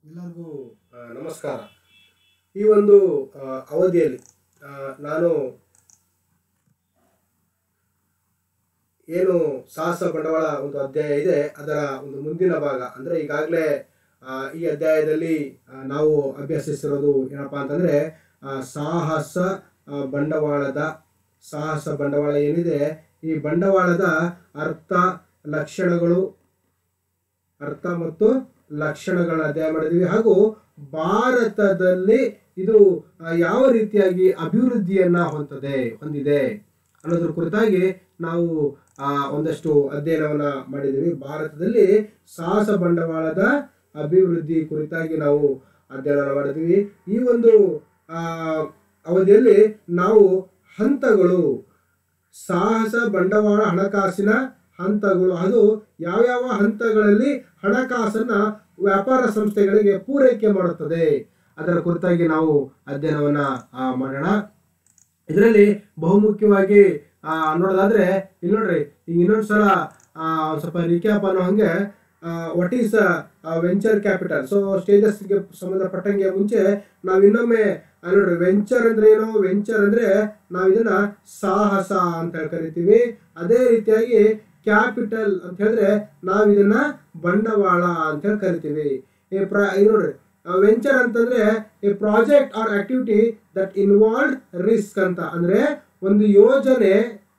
ಎಲ್ಲರಿಗೂ ಆ, ನಮಸ್ಕಾರ ಈ ಒಂದು ಆ, ಅವಧಿಯಲ್ಲಿ ಆ, ನಾನು ಏನು ಸಾಹಸ ಬಂಡವಾಳ ಒಂದು ಅಧ್ಯಾಯ ಇದೆ ಅದರ ಒಂದು ಮುಂದಿನ ಭಾಗ ಅಂದರೆ ಈಗಾಗಲೇ ಈ ಅಧ್ಯಾಯದಲ್ಲಿ ಆ, ನಾವು ಅಭ್ಯಸಿಸಿರೋದು ಏನಪ್ಪಾ ಅಂತಂದರೆ ಸಾಹಸ ಆ, ಬಂಡವಾಳದ ಸಾಹಸ ಬಂಡವಾಳ ಏನಿದೆ ಈ ಬಂಡವಾಳದ ಅರ್ಥ ಲಕ್ಷಣಗಳು ಅರ್ಥ ಮತ್ತು ಲಕ್ಷಣಗಳನ್ನ ಅಧ್ಯಯನ ಮಾಡಿದ್ವಿ ಹಾಗೂ ಭಾರತದಲ್ಲಿ ಇದು ಆ, ಯಾವ ರೀತಿಯಾಗಿ ಅಭಿವೃದ್ಧಿಯನ್ನ ಹೊಂದದೆ ಹೊಂದಿದೆ ಅನ್ನೋದ್ರ ಕುರಿತಾಗಿ ನಾವು ಆ, ಒಂದಷ್ಟು ಅಧ್ಯಯನವನ್ನ ಮಾಡಿದ್ದೀವಿ ಭಾರತದಲ್ಲಿ ಸಾಹಸ ಬಂಡವಾಳದ ಅಭಿವೃದ್ಧಿ ಕುರಿತಾಗಿ ನಾವು ಅಧ್ಯಯನ ಮಾಡಿದ್ವಿ ಈ ಒಂದು ಆ, ಅವಧಿಯಲ್ಲಿ ನಾವು ಹಂತಗಳು ಸಾಹಸ ಬಂಡವಾಳ ಹಣಕಾಸಿನ ಹಂತಗಳು ಅದು ಯಾವ್ಯಾವ ಹಂತಗಳಲ್ಲಿ ಹಣಕಾಸನ್ನ ವ್ಯಾಪಾರ ಸಂಸ್ಥೆಗಳಿಗೆ ಪೂರೈಕೆ ಮಾಡುತ್ತದೆ ಅದರ ಕುರಿತಾಗಿ ನಾವು ಅಧ್ಯಯನವನ್ನ ಆ, ಮಾಡೋಣ ಇದರಲ್ಲಿ ಬಹುಮುಖ್ಯವಾಗಿ ಆ, ನೋಡೋದಾದ್ರೆ ಇಲ್ಲಿ ನೋಡ್ರಿ ಈಗ ಇನ್ನೊಂದ್ಸಲ ಆ, ಒಂದ್ ಸ್ವಲ್ಪ ರಿಕ್ಯಾಪ್ ಅನ್ನೋ ಹಂಗೆ what is venture capital so ಸ್ಟೇಜಸ್ಗೆ ಸಂಬಂಧಪಟ್ಟಂಗೆ ಮುಂಚೆ ನಾವು ಇನ್ನೊಮ್ಮೆ ಆ, ನೋಡ್ರಿ ವೆಂಚರ್ ಅಂದ್ರೆ ಏನು ವೆಂಚರ್ ಅಂದ್ರೆ ನಾವು ಇದನ್ನ ಸಾಹಸ ಅಂತ ಹೇಳಿ ಕರಿತೀವಿ ಅದೇ ರೀತಿಯಾಗಿ ಕ್ಯಾಪಿಟಲ್ ಅಂತ ಹೇಳಿದ್ರೆ ನಾವು ಇದನ್ನ ಬಂಡವಾಳ ಅಂತ ಹೇಳಿ ಕರಿತೀವಿ ಈ ಪ್ರ ಇದು ನೋಡ್ರಿ ವೆಂಚರ್ ಅಂತಂದ್ರೆ a project or activity that involve risk ಅಂತ ಅಂದ್ರೆ ಒಂದು ಯೋಜನೆ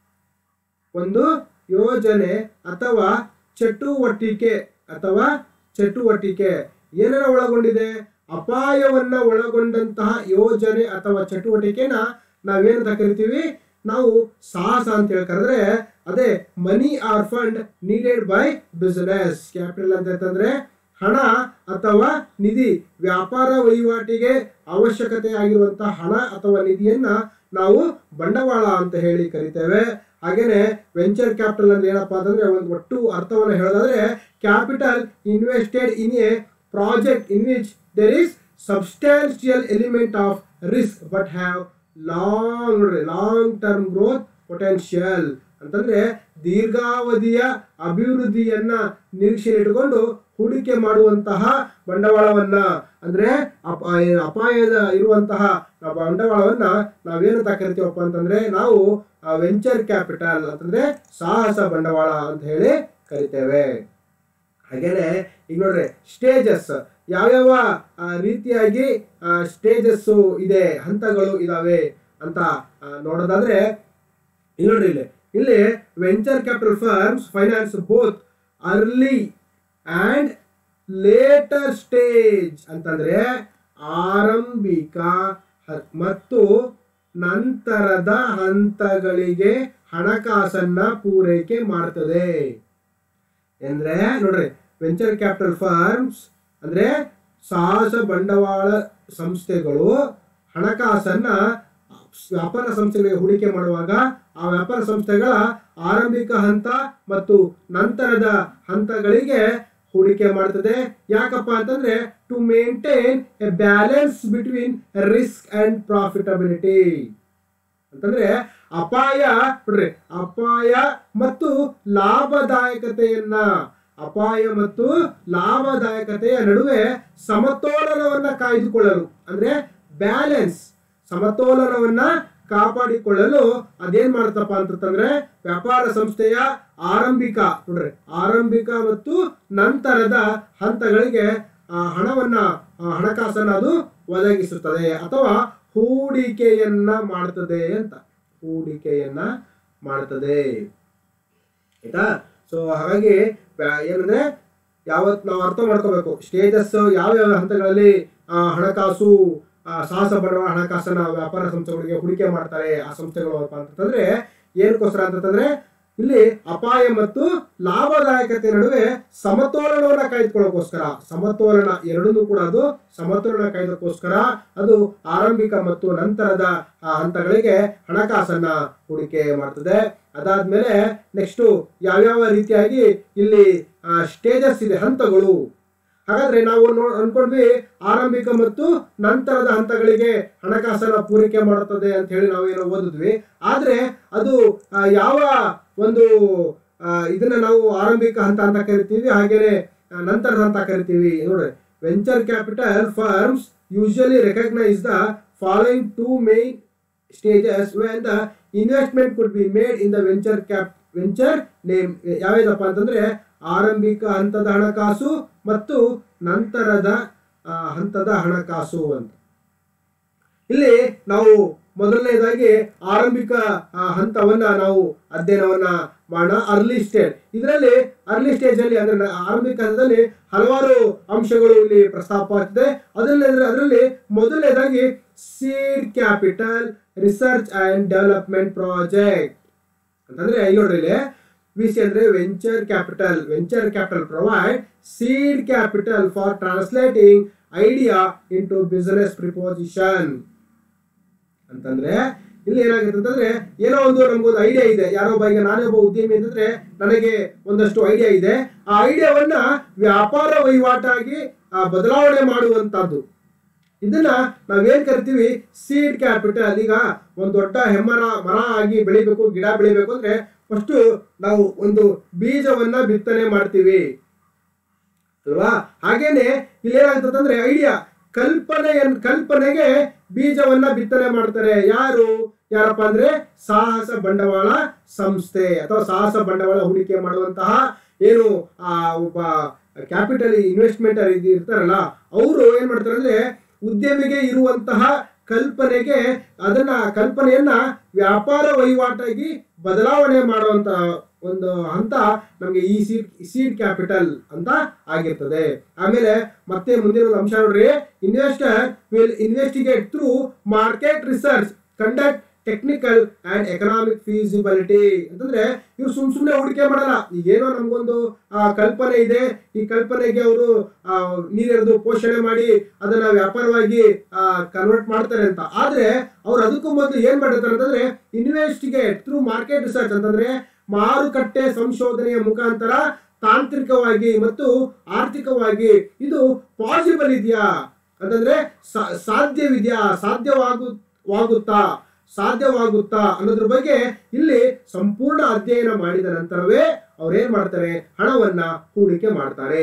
ಒಂದು ಯೋಜನೆ ಅಥವಾ ಚಟುವಟಿಕೆ ಅಥವಾ ಚಟುವಟಿಕೆ ಏನನ್ನ ಒಳಗೊಂಡಿದೆ ಅಪಾಯವನ್ನ ಒಳಗೊಂಡಂತಹ ಯೋಜನೆ ಅಥವಾ ಚಟುವಟಿಕೆನ ನಾವೇನಂತ ಕರಿತೀವಿ ನಾವು ಸಾಹಸ ಅಂತ ಹೇಳಿ ಕರೆದ್ರೆ ಅದೇ money or fund needed by business capital ಅಂತ ಅಂತಂದ್ರೆ ಹಣ ಅಥವಾ ನಿಧಿ ವ್ಯಾಪಾರ ವಹಿವಾಟಿಗೆ ಅವಶ್ಯಕತೆ ಆಗಿರುವಂತಹ ಹಣ ಅಥವಾ ನಿಧಿಯನ್ನ ನಾವು ಬಂಡವಾಳ ಅಂತ ಹೇಳಿ ಕರಿತೇವೆ ಹಾಗೇನೆ ವೆಂಚರ್ ಕ್ಯಾಪಿಟಲ್ ಅಂದ್ರೆ ಏನಪ್ಪಾ ಅಂತಂದ್ರೆ ಒಂದು ಒಟ್ಟು ಅರ್ಥವನ್ನು ಹೇಳೋದಾದ್ರೆ capital invested in a project in which there is substantial element of risk but have long ನೋಡ್ರಿ ಲಾಂಗ್ ಟರ್ಮ್ ಗ್ರೋತ್ ಪೊಟೆನ್ಷಿಯಲ್ ಅಂತಂದ್ರೆ ದೀರ್ಘಾವಧಿಯ ಅಭಿವೃದ್ಧಿಯನ್ನ ನಿರೀಕ್ಷೆ ಇಟ್ಟುಕೊಂಡು ಹೂಡಿಕೆ ಮಾಡುವಂತಹ ಬಂಡವಾಳವನ್ನ ಅಂದ್ರೆ ಅಪ- ಏನು ಅಪಾಯದ ಇರುವಂತಹ ಆ ಬಂಡವಾಳವನ್ನ ನಾವೇನಂತ ಕರಿತೀವಪ್ಪ ಅಂತಂದ್ರೆ ನಾವು ವೆಂಚರ್ ಕ್ಯಾಪಿಟಲ್ ಅಂತಂದ್ರೆ ಸಾಹಸ ಬಂಡವಾಳ ಅಂತ ಹೇಳಿ ಕರಿತೇವೆ ಹಾಗೇನೆ ಈಗ ನೋಡ್ರಿ ಸ್ಟೇಜಸ್ ಯಾವ್ಯಾವ ಆ, ರೀತಿಯಾಗಿ ಸ್ಟೇಜಸ್ ಇದೆ ಹಂತಗಳು ಇದಾವೆ ಅಂತ ಆ, ನೋಡೋದಾದ್ರೆ ಇಲ್ಲಿ ನೋಡ್ರಿ ಇಲ್ಲಿ ಇಲ್ಲಿ venture capital firms finance both early and later stage ಅಂತಂದ್ರೆ ಆರಂಭಿಕ ಹ- ಮತ್ತು ನಂತರದ ಹಂತಗಳಿಗೆ ಹಣಕಾಸನ್ನ ಪೂರೈಕೆ ಮಾಡ್ತದೆ ಅಂದ್ರೆ ನೋಡ್ರಿ ವೆಂಚರ್ ಕ್ಯಾಪಿಟಲ್ ಫರ್ಮ್ಸ್ ಅಂದ್ರೆ ಸಾಹಸ ಬಂಡವಾಳ ಸಂಸ್ಥೆಗಳು ಹಣಕಾಸನ್ನ ವ್ಯಾಪಾರ ಸಂಸ್ಥೆಗಳಿಗೆ ಹೂಡಿಕೆ ಮಾಡುವಾಗ ಆ ವ್ಯಾಪಾರ ಸಂಸ್ಥೆಗಳ ಆರಂಭಿಕ ಹಂತ ಮತ್ತು ನಂತರದ ಹಂತಗಳಿಗೆ ಹೂಡಿಕೆ ಮಾಡ್ತದೆ ಯಾಕಪ್ಪ ಅಂತಂದ್ರೆ to maintain a balance between risk and profitability ಅಂತಂದ್ರೆ ಅಪಾಯ ನೋಡ್ರಿ ಅಪಾಯ ಮತ್ತು ಲಾಭದಾಯಕತೆಯನ್ನ ಅಪಾಯ ಮತ್ತು ಲಾಭದಾಯಕತೆಯ ನಡುವೆ ಸಮತೋಲನವನ್ನ ಕಾಯ್ದುಕೊಳ್ಳಲು ಅಂದ್ರೆ ಬ್ಯಾಲೆನ್ಸ್ ಸಮತೋಲನವನ್ನ ಕಾಪಾಡಿಕೊಳ್ಳಲು ಅದೇನ್ ಮಾಡ್ತಪ್ಪ ಅಂತಂದ್ರೆ ವ್ಯಾಪಾರ ಸಂಸ್ಥೆಯ ಆರಂಭಿಕ ನೋಡ್ರಿ ಆರಂಭಿಕ ಮತ್ತು ನಂತರದ ಹಂತಗಳಿಗೆ ಆ, ಹಣವನ್ನ ಆ, ಹಣಕಾಸನ್ನ ಅದು ಒದಗಿಸುತ್ತದೆ ಅಥವಾ ಹೂಡಿಕೆಯನ್ನ ಮಾಡ್ತದೆ ಅಂತ ಹೂಡಿಕೆಯನ್ನ ಮಾಡ್ತದೆ ಆಯ್ತಾ ಸೊ ಹಾಗಾಗಿ ವ್ಯಾ- ಏನಂದ್ರೆ ಯಾವತ್ ನಾವು ಅರ್ಥ ಮಾಡ್ಕೋಬೇಕು ಸ್ಟೇಜಸ್ ಯಾವ ಯಾವ ಹಂತಗಳಲ್ಲಿ ಆ, ಹಣಕಾಸು ಆ, ಸಾಹಸ ಬಂಡವಾಳ ಹಣಕಾಸನ್ನ ವ್ಯಾಪಾರ ಸಂಸ್ಥೆಗಳಿಗೆ ಹೂಡಿಕೆ ಮಾಡ್ತಾರೆ ಆ ಸಂಸ್ಥೆಗಳು ಅಂತ ಅಂತಂದ್ರೆ ಏನಕ್ಕೋಸ್ಕರ ಅಂತಂದ್ರೆ ಇಲ್ಲಿ ಅಪಾಯ ಮತ್ತು ಲಾಭದಾಯಕತೆ ನಡುವೆ ಸಮತೋಲನವನ್ನ ಕಾಯ್ದುಕೊಳ್ಳೋಕೋಸ್ಕರ ಸಮತೋಲನ ಎರಡನ್ನೂ ಕೂಡ ಅದು ಸಮತೋಲನ ಕಾಯ್ದಕ್ಕೋಸ್ಕರ ಅದು ಆರಂಭಿಕ ಮತ್ತು ನಂತರದ ಆ ಹಂತಗಳಿಗೆ ಹಣಕಾಸನ್ನ ಹೂಡಿಕೆ ಮಾಡ್ತದೆ ಅದಾದ್ಮೇಲೆ ನೆಕ್ಸ್ಟ್ ಯಾವ್ಯಾವ ರೀತಿಯಾಗಿ ಇಲ್ಲಿ ಸ್ಟೇಜಸ್ ಇದೆ ಹಂತಗಳು ಹಾಗಾದ್ರೆ ನಾವು ನೋ ಅನ್ಕೊಂಡ್ವಿ ಆರಂಭಿಕ ಮತ್ತು ನಂತರದ ಹಂತಗಳಿಗೆ ಹಣಕಾಸನ್ನ ಪೂರೈಕೆ ಮಾಡುತ್ತದೆ ಅಂತ ಹೇಳಿ ನಾವೇನೋ ಓದಿದ್ವಿ ಆದ್ರೆ ಅದು ಆ, ಯಾವ ಒಂದು ಆ, ಇದನ್ನ ನಾವು ಆರಂಭಿಕ ಹಂತ ಅಂತ ಕರಿತೀವಿ ಹಾಗೇನೆ ಆ, ನಂತರದ ಹಂತ ಕರಿತೀವಿ ನೋಡ್ರಿ venture capital firms usually recognise the following two main stages when the investment could be made in the venture cap venture name ಯಾವ್ಯಾವ್ದಪ್ಪ ಅಂತಂದ್ರೆ ಆರಂಭಿಕ ಹಂತದ ಹಣಕಾಸು ಮತ್ತು ನಂತರದ ಆ, ಹಂತದ ಹಣಕಾಸು ಅಂತ ಇಲ್ಲಿ ನಾವು ಮೊದಲನೇದಾಗಿ ಆರಂಭಿಕ ಆ, ಹಂತವನ್ನ ನಾವು ಅಧ್ಯಯನವನ್ನ ಮಾಡೋಣ ಅರ್ಲಿ ಸ್ಟೇಜ್ ಇದರಲ್ಲಿ ಅರ್ಲಿ ಸ್ಟೇಜ್ ಅಲ್ಲಿ ಅಂದ್ರೆ ನ- ಆರಂಭಿಕ ಹಂತದಲ್ಲಿ ಹಲವಾರು ಅಂಶಗಳು ಇಲ್ಲಿ ಪ್ರಸ್ತಾಪ ಆಗ್ತದೆ ಅದರಲ್ಲಿ ಅದರಲ್ಲಿ ಮೊದಲನೇದಾಗಿ seed capital research and development project ಅಂತಂದ್ರೆ ಇಲ್ಲಿ ನೋಡ್ರಿ ಇಲ್ಲಿ ವಿ ಸಿ ಅಂದ್ರೆ venture capital venture capital provide seed capital for translating idea into business proposition ಅಂತಂದ್ರೆ ಇಲ್ಲಿ ಏನಾಗುತ್ತೆ ಅಂತಂದ್ರೆ ಏನೋ ಒಂದು ನಮ್ಗೊಂದು ಐಡಿಯಾ ಇದೆ ಯಾರೋ ಒಬ್ಬ ಈಗ ನಾನೇ ಒಬ್ಬ ಉದ್ಯಮಿ ಅಂತಂದ್ರೆ ನನಗೆ ಒಂದಷ್ಟು ಐಡಿಯಾ ಇದೆ ಆ ಐಡಿಯಾವನ್ನ ವ್ಯಾಪಾರ ವಹಿವಾಟಾಗಿ ಆ, ಬದಲಾವಣೆ ಮಾಡುವಂತದ್ದು ಇದನ್ನ ನಾವೇನ್ ಕರಿತೀವಿ ಸೀಡ್ ಕ್ಯಾಪಿಟಲ್ ಈಗ ಒಂದು ದೊಡ್ಡ ಹೆಮ್ಮರ ಮರ ಆಗಿ ಬೆಳಿಬೇಕು ಗಿಡ ಬೆಳಿಬೇಕು ಅಂದ್ರೆ ಫಸ್ಟ್ ನಾವು ಒಂದು ಬೀಜವನ್ನ ಬಿತ್ತನೆ ಮಾಡ್ತೀವಿ ಅಲ್ವಾ ಹಾಗೇನೆ ಇಲ್ಲಿ ಏನಾಗ್ತದಂದ್ರೆ ಐಡಿಯಾ ಕಲ್ಪನೆಯನ್ ಕಲ್ಪನೆಗೆ ಬೀಜವನ್ನ ಬಿತ್ತನೆ ಮಾಡ್ತಾರೆ ಯಾರು ಯಾರಪ್ಪ ಅಂದ್ರೆ ಸಾಹಸ ಬಂಡವಾಳ ಸಂಸ್ಥೆ ಅಥವಾ ಸಾಹಸ ಬಂಡವಾಳ ಹೂಡಿಕೆ ಮಾಡುವಂತಹ ಏನು ಆ ಒಬ್ಬ ಕ್ಯಾಪಿಟಲ್ ಇನ್ವೆಸ್ಟ್ಮೆಂಟ್ ಇರ್ತಾರಲ್ಲ ಅವರು ಏನ್ ಮಾಡ್ತಾರೆ ಅಂದ್ರೆ ಉದ್ಯಮಿಗೆ ಇರುವಂತಹ ಕಲ್ಪನೆಗೆ ಅದನ್ನ ಕಲ್ಪನೆಯನ್ನ ವ್ಯಾಪಾರ ವಹಿವಾಟಾಗಿ ಬದಲಾವಣೆ ಮಾಡುವಂತ ಒಂದು ಹಂತ ನಮಗೆ ಈ ಸೀಡ್ ಸೀಡ್ ಕ್ಯಾಪಿಟಲ್ ಅಂತ ಆಗಿರ್ತದೆ ಆಮೇಲೆ ಮತ್ತೆ ಮುಂದಿನ ಒಂದು ಅಂಶ ನೋಡ್ರಿ investor will investigate through market research conduct technical and economic feasibility ಅಂತಂದ್ರೆ ಇವ್ರು ಸುಮ್ ಸುಮ್ಮನೆ ಹೂಡಿಕೆ ಮಾಡಲ್ಲ ಈಗೇನೋ ನಮ್ಗೊಂದು ಆ, ಕಲ್ಪನೆ ಇದೆ ಈ ಕಲ್ಪನೆಗೆ ಅವರು ನೀರೆರೆದು ಪೋಷಣೆ ಮಾಡಿ ಅದನ್ನ ವ್ಯಾಪಾರವಾಗಿ ಕನ್ವರ್ಟ್ ಮಾಡ್ತಾರೆ ಅಂತ ಆದ್ರೆ ಅವ್ರು ಅದಕ್ಕೂ ಮೊದಲು ಏನ್ ಮಾಡಿರ್ತಾರೆ ಅಂತಂದ್ರೆ ಇನ್ವೆಸ್ಟಿಗೇಟ್ ಥ್ರೂ ಮಾರ್ಕೆಟ್ ರಿಸರ್ಚ್ ಅಂತಂದ್ರೆ ಮಾರುಕಟ್ಟೆ ಸಂಶೋಧನೆಯ ಮುಖಾಂತರ ತಾಂತ್ರಿಕವಾಗಿ ಮತ್ತು ಆರ್ಥಿಕವಾಗಿ ಇದು ಪಾಸಿಬಲ್ ಇದೆಯಾ ಅಂತಂದ್ರೆ ಸಾ- ಸಾಧ್ಯವಿದೆಯಾ ಸಾಧ್ಯವಾಗು ವಾಗುತ್ತಾ ಸಾಧ್ಯವಾಗುತ್ತಾ ಅನ್ನೋದ್ರ ಬಗ್ಗೆ ಇಲ್ಲಿ ಸಂಪೂರ್ಣ ಅಧ್ಯಯನ ಮಾಡಿದ ನಂತರವೇ ಅವ್ರು ಏನ್ ಮಾಡ್ತಾರೆ ಹಣವನ್ನ ಹೂಡಿಕೆ ಮಾಡ್ತಾರೆ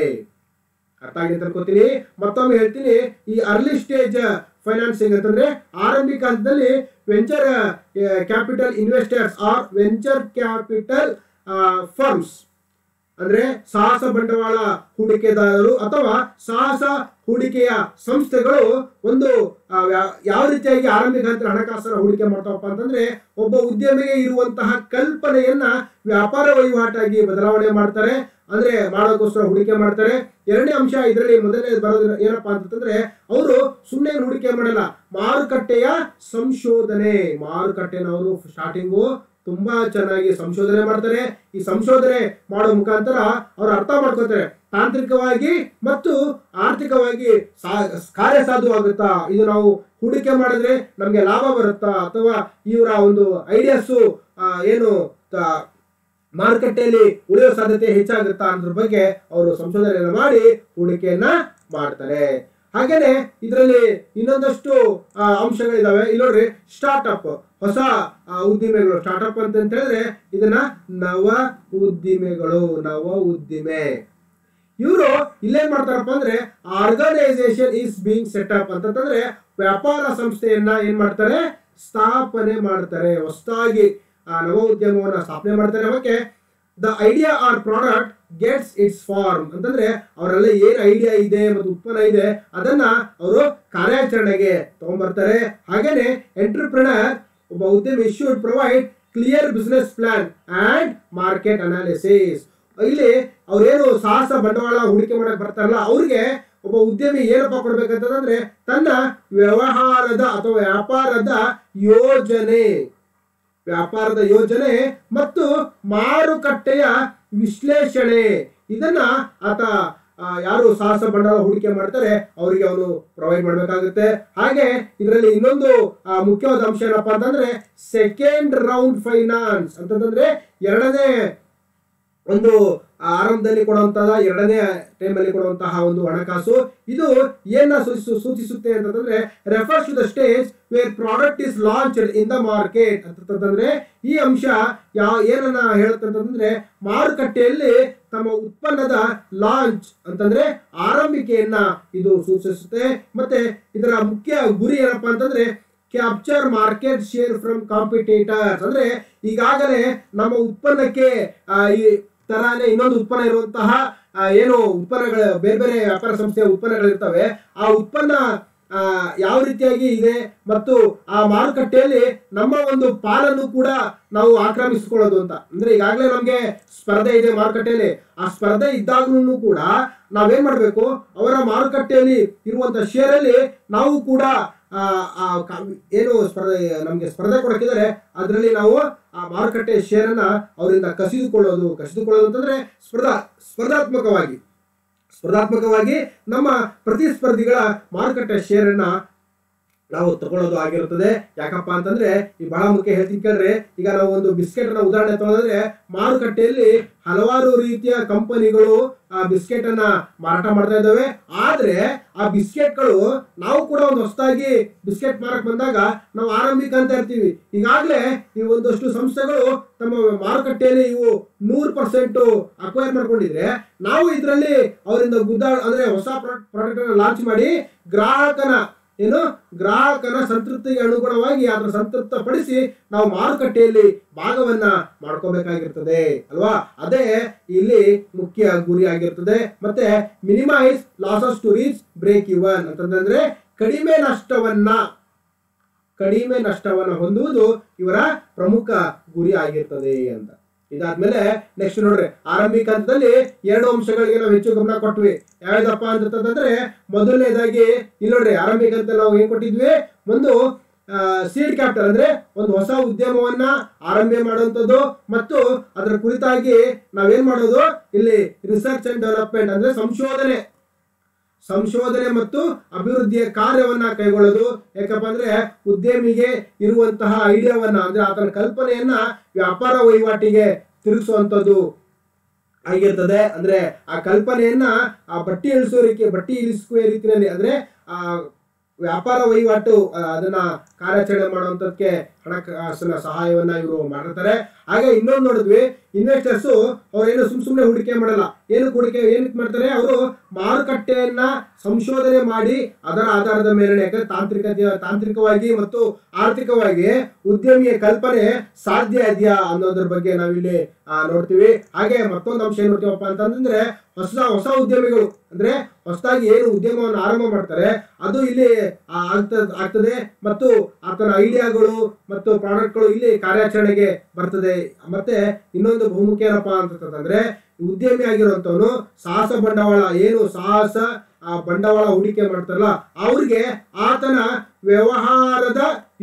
ಅರ್ಥ ಆಗಿದೆ ಅಂತ ಅನ್ಕೋತೀನಿ ಮತ್ತೊಮ್ಮೆ ಹೇಳ್ತೀನಿ ಈ ಅರ್ಲಿ ಸ್ಟೇಜ್ ಫೈನಾನ್ಸಿಂಗ್ ಅಂತಂದ್ರೆ ಆರಂಭಿಕ ಹಂತದಲ್ಲಿ venture capital investors or venture capital firms ಅಂದ್ರೆ ಸಾಹಸ ಬಂಡವಾಳ ಹೂಡಿಕೆದಾರರು ಅಥವಾ ಸಾಹಸ ಹೂಡಿಕೆಯ ಸಂಸ್ಥೆಗಳು ಒಂದು ಆ, ವ್ಯಾ- ಯಾವ ರೀತಿಯಾಗಿ ಆರಂಭಿಕ ಹಂತದ ಹಣಕಾಸನ್ನ ಹೂಡಿಕೆ ಮಾಡ್ತಾವಪ್ಪ ಅಂತಂದ್ರೆ ಒಬ್ಬ ಉದ್ಯಮಿಗೆ ಇರುವಂತಹ ಕಲ್ಪನೆಯನ್ನ ವ್ಯಾಪಾರ ವಹಿವಾಟಾಗಿ ಬದಲಾವಣೆ ಮಾಡ್ತಾರೆ ಅಂದ್ರೆ ಮಾಡೋಕ್ಕೋಸ್ಕರ ಹೂಡಿಕೆ ಮಾಡ್ತಾರೆ ಎರಡನೇ ಅಂಶ ಇದರಲ್ಲಿ ಮೊದಲನೇ ಬರೋದು ಏನಪ್ಪಾ ಅಂತಂದ್ರೆ ಅವರು ಸುಮ್ಮನೆ ಹೂಡಿಕೆ ಮಾಡಲ್ಲ ಮಾರುಕಟ್ಟೆಯ ಸಂಶೋಧನೆ ಮಾರುಕಟ್ಟೆನ ಅವರು ಸ್ಟಾರ್ಟಿಂಗು ತುಂಬಾ ಚೆನ್ನಾಗಿ ಸಂಶೋಧನೆ ಮಾಡ್ತಾರೆ ಈ ಸಂಶೋಧನೆ ಮಾಡೋ ಮುಖಾಂತರ ಅವ್ರು ಅರ್ಥ ಮಾಡ್ಕೋತಾರೆ ತಾಂತ್ರಿಕವಾಗಿ ಮತ್ತು ಆರ್ಥಿಕವಾಗಿ ಸಾ- ಕಾರ್ಯಸಾಧುವಾಗುತ್ತಾ ಇದು ನಾವು ಹೂಡಿಕೆ ಮಾಡಿದ್ರೆ ನಮ್ಗೆ ಲಾಭ ಬರುತ್ತಾ ಅಥವಾ ಇವರ ಒಂದು ಐಡಿಯಾಸು ಏನು ತ- ಮಾರುಕಟ್ಟೆಯಲ್ಲಿ ಉಳಿಯೋ ಸಾಧ್ಯತೆ ಹೆಚ್ಚಾಗುತ್ತಾ ಅನ್ನೋದ್ರ ಬಗ್ಗೆ ಅವರು ಸಂಶೋಧನೆಯನ್ನು ಮಾಡಿ ಹೂಡಿಕೆಯನ್ನ ಮಾಡ್ತಾರೆ ಹಾಗೇನೆ ಇದರಲ್ಲಿ ಇನ್ನೊಂದಷ್ಟು ಆ, ಅಂಶಗಳಿದಾವೆ ಇಲ್ಲಿ ನೋಡ್ರಿ ಸ್ಟಾರ್ಟ್ಅಪ್ ಹೊಸ ಆ, ಉದ್ದಿಮೆಗಳು ಸ್ಟಾರ್ಟ್ಅಪ್ ಅಂತ ಅಂತ ಹೇಳಿದ್ರೆ ಇದನ್ನ ನವ ಉದ್ದಿಮೆಗಳು ನವ ಉದ್ದಿಮೆ ಇವರು ಇಲ್ಲೇನ್ ಮಾಡ್ತಾರಪ್ಪ ಅಂದ್ರೆ ಆರ್ಗನೈಸೇಷನ್ ಈಸ್ ಬೀಂಗ್ ಸೆಟಪ್ ಅಂತಂದ್ರೆ ವ್ಯಾಪಾರ ಸಂಸ್ಥೆಯನ್ನ ಏನ್ ಮಾಡ್ತಾರೆ ಸ್ಥಾಪನೆ ಮಾಡ್ತಾರೆ ಹೊಸದಾಗಿ ಆ ನವ ಉದ್ಯಮವನ್ನ ಸ್ಥಾಪನೆ ಮಾಡ್ತಾರೆ ಅವಕ್ಕೆ the idea or product gets its form ಅಂತಂದ್ರೆ ಅವರೆಲ್ಲ ಏನ್ ಐಡಿಯಾ ಇದೆ ಮತ್ತು ಉತ್ಪನ್ನ ಇದೆ ಅದನ್ನ ಅವರು ಕಾರ್ಯಾಚರಣೆಗೆ ತಗೊಂಡ್ಬರ್ತಾರೆ ಹಾಗೇನೆ ಎಂಟರ್ಪ್ರಿನರ್ ಒಬ್ಬ ಉದ್ಯಮಿ should provide clear business plan and market analysis ಇಲ್ಲಿ ಅವ್ರೇನು ಸಾಹಸ ಬಂಡವಾಳ ಹೂಡಿಕೆ ಮಾಡಕ್ ಬರ್ತಾರಲ್ಲ ಅವ್ರಿಗೆ ಒಬ್ಬ ಉದ್ಯಮಿ ಏನಪ್ಪ ಕೊಡ್ಬೇಕಂತಂದ್ರೆ ತನ್ನ ವ್ಯವಹಾರದ ಅಥವಾ ವ್ಯಾಪಾರದ ಯೋಜನೆ ವ್ಯಾಪಾರದ ಯೋಜನೆ ಮತ್ತು ಮಾರುಕಟ್ಟೆಯ ವಿಶ್ಲೇಷಣೆ ಇದನ್ನ ಆತ ಆ, ಯಾರು ಸಾಹಸ ಬಂಡವಾಳ ಹೂಡಿಕೆ ಮಾಡ್ತಾರೆ ಅವರಿಗೆ ಅವನು ಪ್ರೊವೈಡ್ ಮಾಡಬೇಕಾಗುತ್ತೆ ಹಾಗೆ ಇದರಲ್ಲಿ ಇನ್ನೊಂದು ಆ, ಮುಖ್ಯವಾದ ಅಂಶ ಏನಪ್ಪಾ ಅಂತಂದ್ರೆ ಸೆಕೆಂಡ್ ರೌಂಡ್ ಫೈನಾನ್ಸ್ ಅಂತಂದ್ರೆ ಎರಡನೇ ಒಂದು ಆರಂಭದಲ್ಲಿ ಕೊಡುವಂತಹ ಎರಡನೇ ಟೈಮಲ್ಲಿ ಕೊಡುವಂತಹ ಒಂದು ಹಣಕಾಸು ಇದು ಏನ ಸೂಚಿಸು ಸೂಚಿಸುತ್ತೆ ಅಂತಂದ್ರೆ refers to the stage where product is launch in the market ಅಂತಂದ್ರೆ ಈ ಅಂಶ ಯಾವ ಏನನ್ನ ಹೇಳುತ್ತೆ ಅಂತಂದ್ರೆ ಮಾರುಕಟ್ಟೆಯಲ್ಲಿ ತಮ್ಮ ಉತ್ಪನ್ನದ ಲಾಂಚ್ ಅಂತಂದ್ರೆ ಆರಂಭಿಕೆಯನ್ನ ಇದು ಸೂಚಿಸುತ್ತೆ ಮತ್ತೆ ಇದರ ಮುಖ್ಯ ಗುರಿ ಏನಪ್ಪಾ ಅಂತಂದ್ರೆ capture market share from competitors ಅಂದ್ರೆ ಈಗಾಗಲೇ ನಮ್ಮ ಉತ್ಪನ್ನಕ್ಕೆ ಆ, ಈ ತರಾನೇ ಇನ್ನೊಂದು ಉತ್ಪನ್ನ ಇರುವಂತಹ ಆ, ಏನು ಉತ್ಪನ್ನಗಳ ಬೇರೆ ಬೇರೆ ವ್ಯಾಪಾರ ಸಂಸ್ಥೆಯ ಉತ್ಪನ್ನಗಳಿರ್ತವೆ ಆ ಉತ್ಪನ್ನ ಆ, ಯಾವ ರೀತಿಯಾಗಿ ಇದೆ ಮತ್ತು ಆ ಮಾರುಕಟ್ಟೆಯಲ್ಲಿ ನಮ್ಮ ಒಂದು ಪಾಲನ್ನು ಕೂಡ ನಾವು ಆಕ್ರಮಿಸಿಕೊಳ್ಳೋದು ಅಂತ ಅಂದ್ರೆ ಈಗಾಗಲೇ ನಮಗೆ ಸ್ಪರ್ಧೆ ಇದೆ ಮಾರುಕಟ್ಟೆಯಲ್ಲಿ ಆ ಸ್ಪರ್ಧೆ ಇದ್ದಾಗ್ಲೂ ಕೂಡ ನಾವೇನ್ ಮಾಡ್ಬೇಕು ಅವರ ಮಾರುಕಟ್ಟೆಯಲ್ಲಿ ಇರುವಂತ ಶೇರಲ್ಲಿ ನಾವು ಕೂಡ ಆ, ಆ ಕ- ಏನು ಸ್ಪರ್ಧೆ ನಮಗೆ ಸ್ಪರ್ಧೆ ಕೊಡಕ್ಕಿದ್ದಾರೆ ಅದರಲ್ಲಿ ನಾವು ಆ ಮಾರುಕಟ್ಟೆ ಶೇರನ್ನ ಅವರಿಂದ ಕಸಿದುಕೊಳ್ಳೋದು ಕಸಿದುಕೊಳ್ಳೋದು ಅಂತಂದ್ರೆ ಸ್ಪರ್ಧಾ ಸ್ಪರ್ಧಾತ್ಮಕವಾಗಿ ಸ್ಪರ್ಧಾತ್ಮಕವಾಗಿ ನಮ್ಮ ಪ್ರತಿಸ್ಪರ್ಧಿಗಳ ಮಾರುಕಟ್ಟೆ ಶೇರನ್ನ ನಾವು ತಗೊಳ್ಳೋದು ಆಗಿರುತ್ತದೆ ಯಾಕಪ್ಪ ಅಂತಂದ್ರೆ ಈ ಬಹಳ ಮುಖ್ಯ ಹೇಳ್ತೀನಿ ಕೇಳ್ರಿ ಈಗ ನಾವು ಒಂದು ಬಿಸ್ಕೆಟ್ ಅನ್ನ ಉದಾಹರಣೆ ತಗೊಂಡ್ರೆ ಮಾರುಕಟ್ಟೆಯಲ್ಲಿ ಹಲವಾರು ರೀತಿಯ ಕಂಪನಿಗಳು ಆ ಬಿಸ್ಕೆಟ್ ಅನ್ನ ಮಾರಾಟ ಮಾಡ್ತಾ ಇದ್ದಾವೆ ಆದ್ರೆ ಆ ಬಿಸ್ಕೆಟ್ಗಳು ನಾವು ಕೂಡ ಒಂದು ಹೊಸದಾಗಿ ಬಿಸ್ಕೆಟ್ ಮಾರಕ್ ಬಂದಾಗ ನಾವು ಆರಂಭಿಕ ಅಂತ ಇರ್ತೀವಿ ಈಗಾಗಲೇ ಈ ಒಂದಷ್ಟು ಸಂಸ್ಥೆಗಳು ತಮ್ಮ ಮಾರುಕಟ್ಟೆಯಲ್ಲಿ ಇವು ನೂರು ಪರ್ಸೆಂಟ್ ಅಕ್ವೈರ್ ಮಾಡ್ಕೊಂಡಿದ್ರೆ ನಾವು ಇದರಲ್ಲಿ ಅವರಿಂದ ಗುದ್ದಾ ಅಂದ್ರೆ ಹೊಸ ಪ್ರಾಡಕ್ಟ್ ಅನ್ನ ಲಾಂಚ್ ಮಾಡಿ ಗ್ರಾಹಕನ ಏನು ಗ್ರಾಹಕನ ಸಂತೃಪ್ತಿಗೆ ಅನುಗುಣವಾಗಿ ಅದರ ಸಂತೃಪ್ತಪಡಿಸಿ ನಾವು ಮಾರುಕಟ್ಟೆಯಲ್ಲಿ ಭಾಗವನ್ನ ಮಾಡ್ಕೋಬೇಕಾಗಿರ್ತದೆ ಅಲ್ವಾ ಅದೇ ಇಲ್ಲಿ ಮುಖ್ಯ ಗುರಿ ಆಗಿರ್ತದೆ ಮತ್ತೆ minimise losses to reach break even ಅಂತಂದ್ರೆ ಕಡಿಮೆ ನಷ್ಟವನ್ನ ಕಡಿಮೆ ನಷ್ಟವನ್ನ ಹೊಂದುವುದು ಇವರ ಪ್ರಮುಖ ಗುರಿ ಆಗಿರ್ತದೆ ಅಂತ ಇದಾದ್ಮೇಲೆ ನೆಕ್ಸ್ಟ್ ನೋಡ್ರಿ ಆರಂಭಿಕ ಹಂತದಲ್ಲಿ ಎರಡು ಅಂಶಗಳಿಗೆ ನಾವು ಹೆಚ್ಚು ಗಮನ ಕೊಟ್ವಿ ಯಾವ್ದಪ್ಪ ಅಂತಂದ್ರೆ ಮೊದಲನೇದಾಗಿ ಇಲ್ಲಿ ನೋಡ್ರಿ ಆರಂಭಿಕ ಹಂತದಲ್ಲಿ ನಾವು ಏನ್ ಕೊಟ್ಟಿದ್ವಿ ಒಂದು ಸೀಡ್ ಕ್ಯಾಪಿಟಲ್ ಅಂದ್ರೆ ಒಂದು ಹೊಸ ಉದ್ಯಮವನ್ನ ಆರಂಭ ಮಾಡುವಂಥದ್ದು ಮತ್ತು ಅದರ ಕುರಿತಾಗಿ ನಾವೇನ್ ಮಾಡೋದು ಇಲ್ಲಿ ರಿಸರ್ಚ್ ಅಂಡ್ ಡೆವಲಪ್ಮೆಂಟ್ ಅಂದ್ರೆ ಸಂಶೋಧನೆ ಸಂಶೋಧನೆ ಮತ್ತು ಅಭಿವೃದ್ಧಿಯ ಕಾರ್ಯವನ್ನ ಕೈಗೊಳ್ಳೋದು ಯಾಕಪ್ಪ ಅಂದ್ರೆ ಉದ್ಯಮಿಗೆ ಇರುವಂತಹ ಐಡಿಯಾವನ್ನ ಅಂದ್ರೆ ಆತನ ಕಲ್ಪನೆಯನ್ನ ವ್ಯಾಪಾರ ವಹಿವಾಟಿಗೆ ತಿರುಗಿಸುವಂಥದ್ದು ಆಗಿರ್ತದೆ ಅಂದ್ರೆ ಆ ಕಲ್ಪನೆಯನ್ನ ಆ ಬಟ್ಟಿ ಇಳಿಸುವ ರೀತಿ ಬಟ್ಟಿ ಇಳಿಸುವ ರೀತಿಯಲ್ಲಿ ಅಂದ್ರೆ ಆ ವ್ಯಾಪಾರ ವಹಿವಾಟು ಆ, ಅದನ್ನ ಕಾರ್ಯಾಚರಣೆ ಮಾಡುವಂತದಕ್ಕೆ ಹಣಕಾಸಿನ ಸಹಾಯವನ್ನ ಇವರು ಮಾಡಿರ್ತಾರೆ ಹಾಗೆ ಇನ್ನೊಂದು ನೋಡಿದ್ವಿ ಇನ್ವೆಸ್ಟರ್ಸ್ ಅವ್ರೇನು ಸುಮ್ ಸುಮ್ಮನೆ ಹೂಡಿಕೆ ಮಾಡಲ್ಲ ಏನು ಹೂಡಿಕೆ ಏನಕ್ಕೆ ಮಾಡ್ತಾರೆ ಅವರು ಮಾರುಕಟ್ಟೆಯನ್ನ ಸಂಶೋಧನೆ ಮಾಡಿ ಅದರ ಆಧಾರದ ಮೇಲೆ ಯಾಕಂದ್ರೆ ತಾಂತ್ರಿಕತೆ ತಾಂತ್ರಿಕವಾಗಿ ಮತ್ತು ಆರ್ಥಿಕವಾಗಿ ಉದ್ಯಮಿಯ ಕಲ್ಪನೆ ಸಾಧ್ಯ ಇದೆಯಾ ಅನ್ನೋದ್ರ ಬಗ್ಗೆ ನಾವಿಲ್ಲಿ ಆ, ನೋಡ್ತೀವಿ ಹಾಗೆ ಮತ್ತೊಂದು ಅಂಶ ಏನ್ ನೋಡ್ತೀವಪ್ಪ ಅಂತಂದ್ರೆ ಹೊಸ ಹೊಸ ಉದ್ಯಮಿಗಳು ಅಂದ್ರೆ ಹೊಸದಾಗಿ ಏನು ಉದ್ಯಮವನ್ನು ಆರಂಭ ಮಾಡ್ತಾರೆ ಅದು ಇಲ್ಲಿ ಆ, ಆಗ್ತ- ಆಗ್ತದೆ ಮತ್ತು ಆತನ ಐಡಿಯಾಗಳು ಮತ್ತು ಪ್ರಾಡಕ್ಟ್ಗಳು ಇಲ್ಲಿ ಕಾರ್ಯಾಚರಣೆಗೆ ಬರ್ತದೆ ಮತ್ತೆ ಇನ್ನೊಂದು ಬಹುಮುಖ್ಯ ಏನಪ್ಪಾ ಅಂತಂದ್ರೆ ಉದ್ಯಮಿ ಆಗಿರುವಂತವನು ಸಾಹಸ ಬಂಡವಾಳ ಏನು ಸಾಹಸ ಆ ಬಂಡವಾಳ ಹೂಡಿಕೆ ಮಾಡ್ತಾರಲ್ಲ ಅವ್ರಿಗೆ ಆತನ ವ್ಯವಹಾರದ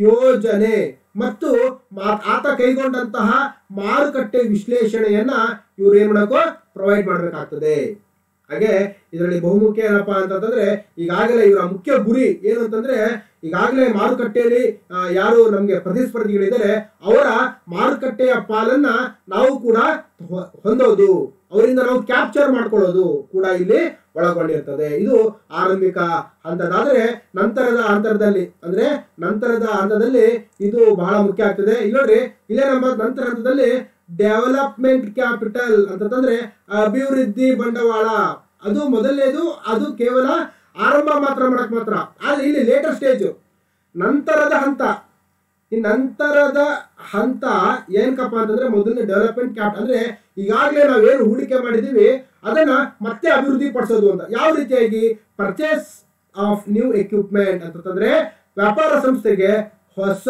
ಯೋಜನೆ ಮತ್ತು ಮಾ- ಆತ ಕೈಗೊಂಡಂತಹ ಮಾರುಕಟ್ಟೆ ವಿಶ್ಲೇಷಣೆಯನ್ನ ಇವ್ರು ಏನ್ ಮಾಡಬೇಕು ಪ್ರೊವೈಡ್ ಮಾಡ್ಬೇಕಾಗ್ತದೆ ಹಾಗೆ ಇದರಲ್ಲಿ ಬಹುಮುಖ್ಯ ಏನಪ್ಪಾ ಅಂತಂದ್ರೆ ಈಗಾಗಲೇ ಇವರ ಮುಖ್ಯ ಗುರಿ ಏನು ಅಂತಂದ್ರೆ ಈಗಾಗಲೇ ಮಾರುಕಟ್ಟೆಯಲ್ಲಿ ಆ, ಯಾರು ನಮ್ಗೆ ಪ್ರತಿಸ್ಪರ್ಧಿಗಳಿದ್ದಾರೆ ಅವರ ಮಾರುಕಟ್ಟೆಯ ಪಾಲನ್ನ ನಾವು ಕೂಡ ಹೊ- ಹೊಂದೋದು ಅವರಿಂದ ನಾವು ಕ್ಯಾಪ್ಚರ್ ಮಾಡ್ಕೊಳ್ಳೋದು ಕೂಡ ಇಲ್ಲಿ ಒಳಗೊಂಡಿರ್ತದೆ ಇದು ಆರಂಭಿಕ ಹಂತದಾದ್ರೆ ನಂತರದ ಹಂತದಲ್ಲಿ ಅಂದ್ರೆ ನಂತರದ ಹಂತದಲ್ಲಿ ಇದು ಬಹಳ ಮುಖ್ಯ ಆಗ್ತದೆ ಇಲ್ಲಿ ನೋಡ್ರಿ ಇಲ್ಲೇ ನಮ್ಮ ನಂತರ ಹಂತದಲ್ಲಿ ಡೆವಲಪ್ಮೆಂಟ್ ಕ್ಯಾಪಿಟಲ್ ಅಂತಂದ್ರೆ ಅಭಿವೃದ್ಧಿ ಬಂಡವಾಳ ಅದು ಮೊದಲನೇದು ಅದು ಕೇವಲ ಆರಂಭ ಮಾತ್ರ ಮಾಡಕ್ ಮಾತ್ರ ಆದ್ರೆ ಇಲ್ಲಿ ಲೇಟರ್ ಸ್ಟೇಜ್ ನಂತರದ ಹಂತ ಈ ನಂತರದ ಹಂತ ಏನಕ್ಕಪ್ಪ ಅಂತಂದ್ರೆ ಮೊದಲನೇ ಡೆವಲಪ್ಮೆಂಟ್ ಕ್ಯಾಪ್ ಅಂದ್ರೆ ಈಗಾಗಲೇ ನಾವೇನು ಹೂಡಿಕೆ ಮಾಡಿದೀವಿ ಅದನ್ನ ಮತ್ತೆ ಅಭಿವೃದ್ಧಿ ಪಡಿಸೋದು ಅಂತ ಯಾವ ರೀತಿಯಾಗಿ ಪರ್ಚೇಸ್ ಆಫ್ ನ್ಯೂ ಎಕ್ವಿಪ್ಮೆಂಟ್ ಅಂತಂದ್ರೆ ವ್ಯಾಪಾರ ಸಂಸ್ಥೆಗೆ ಹೊಸ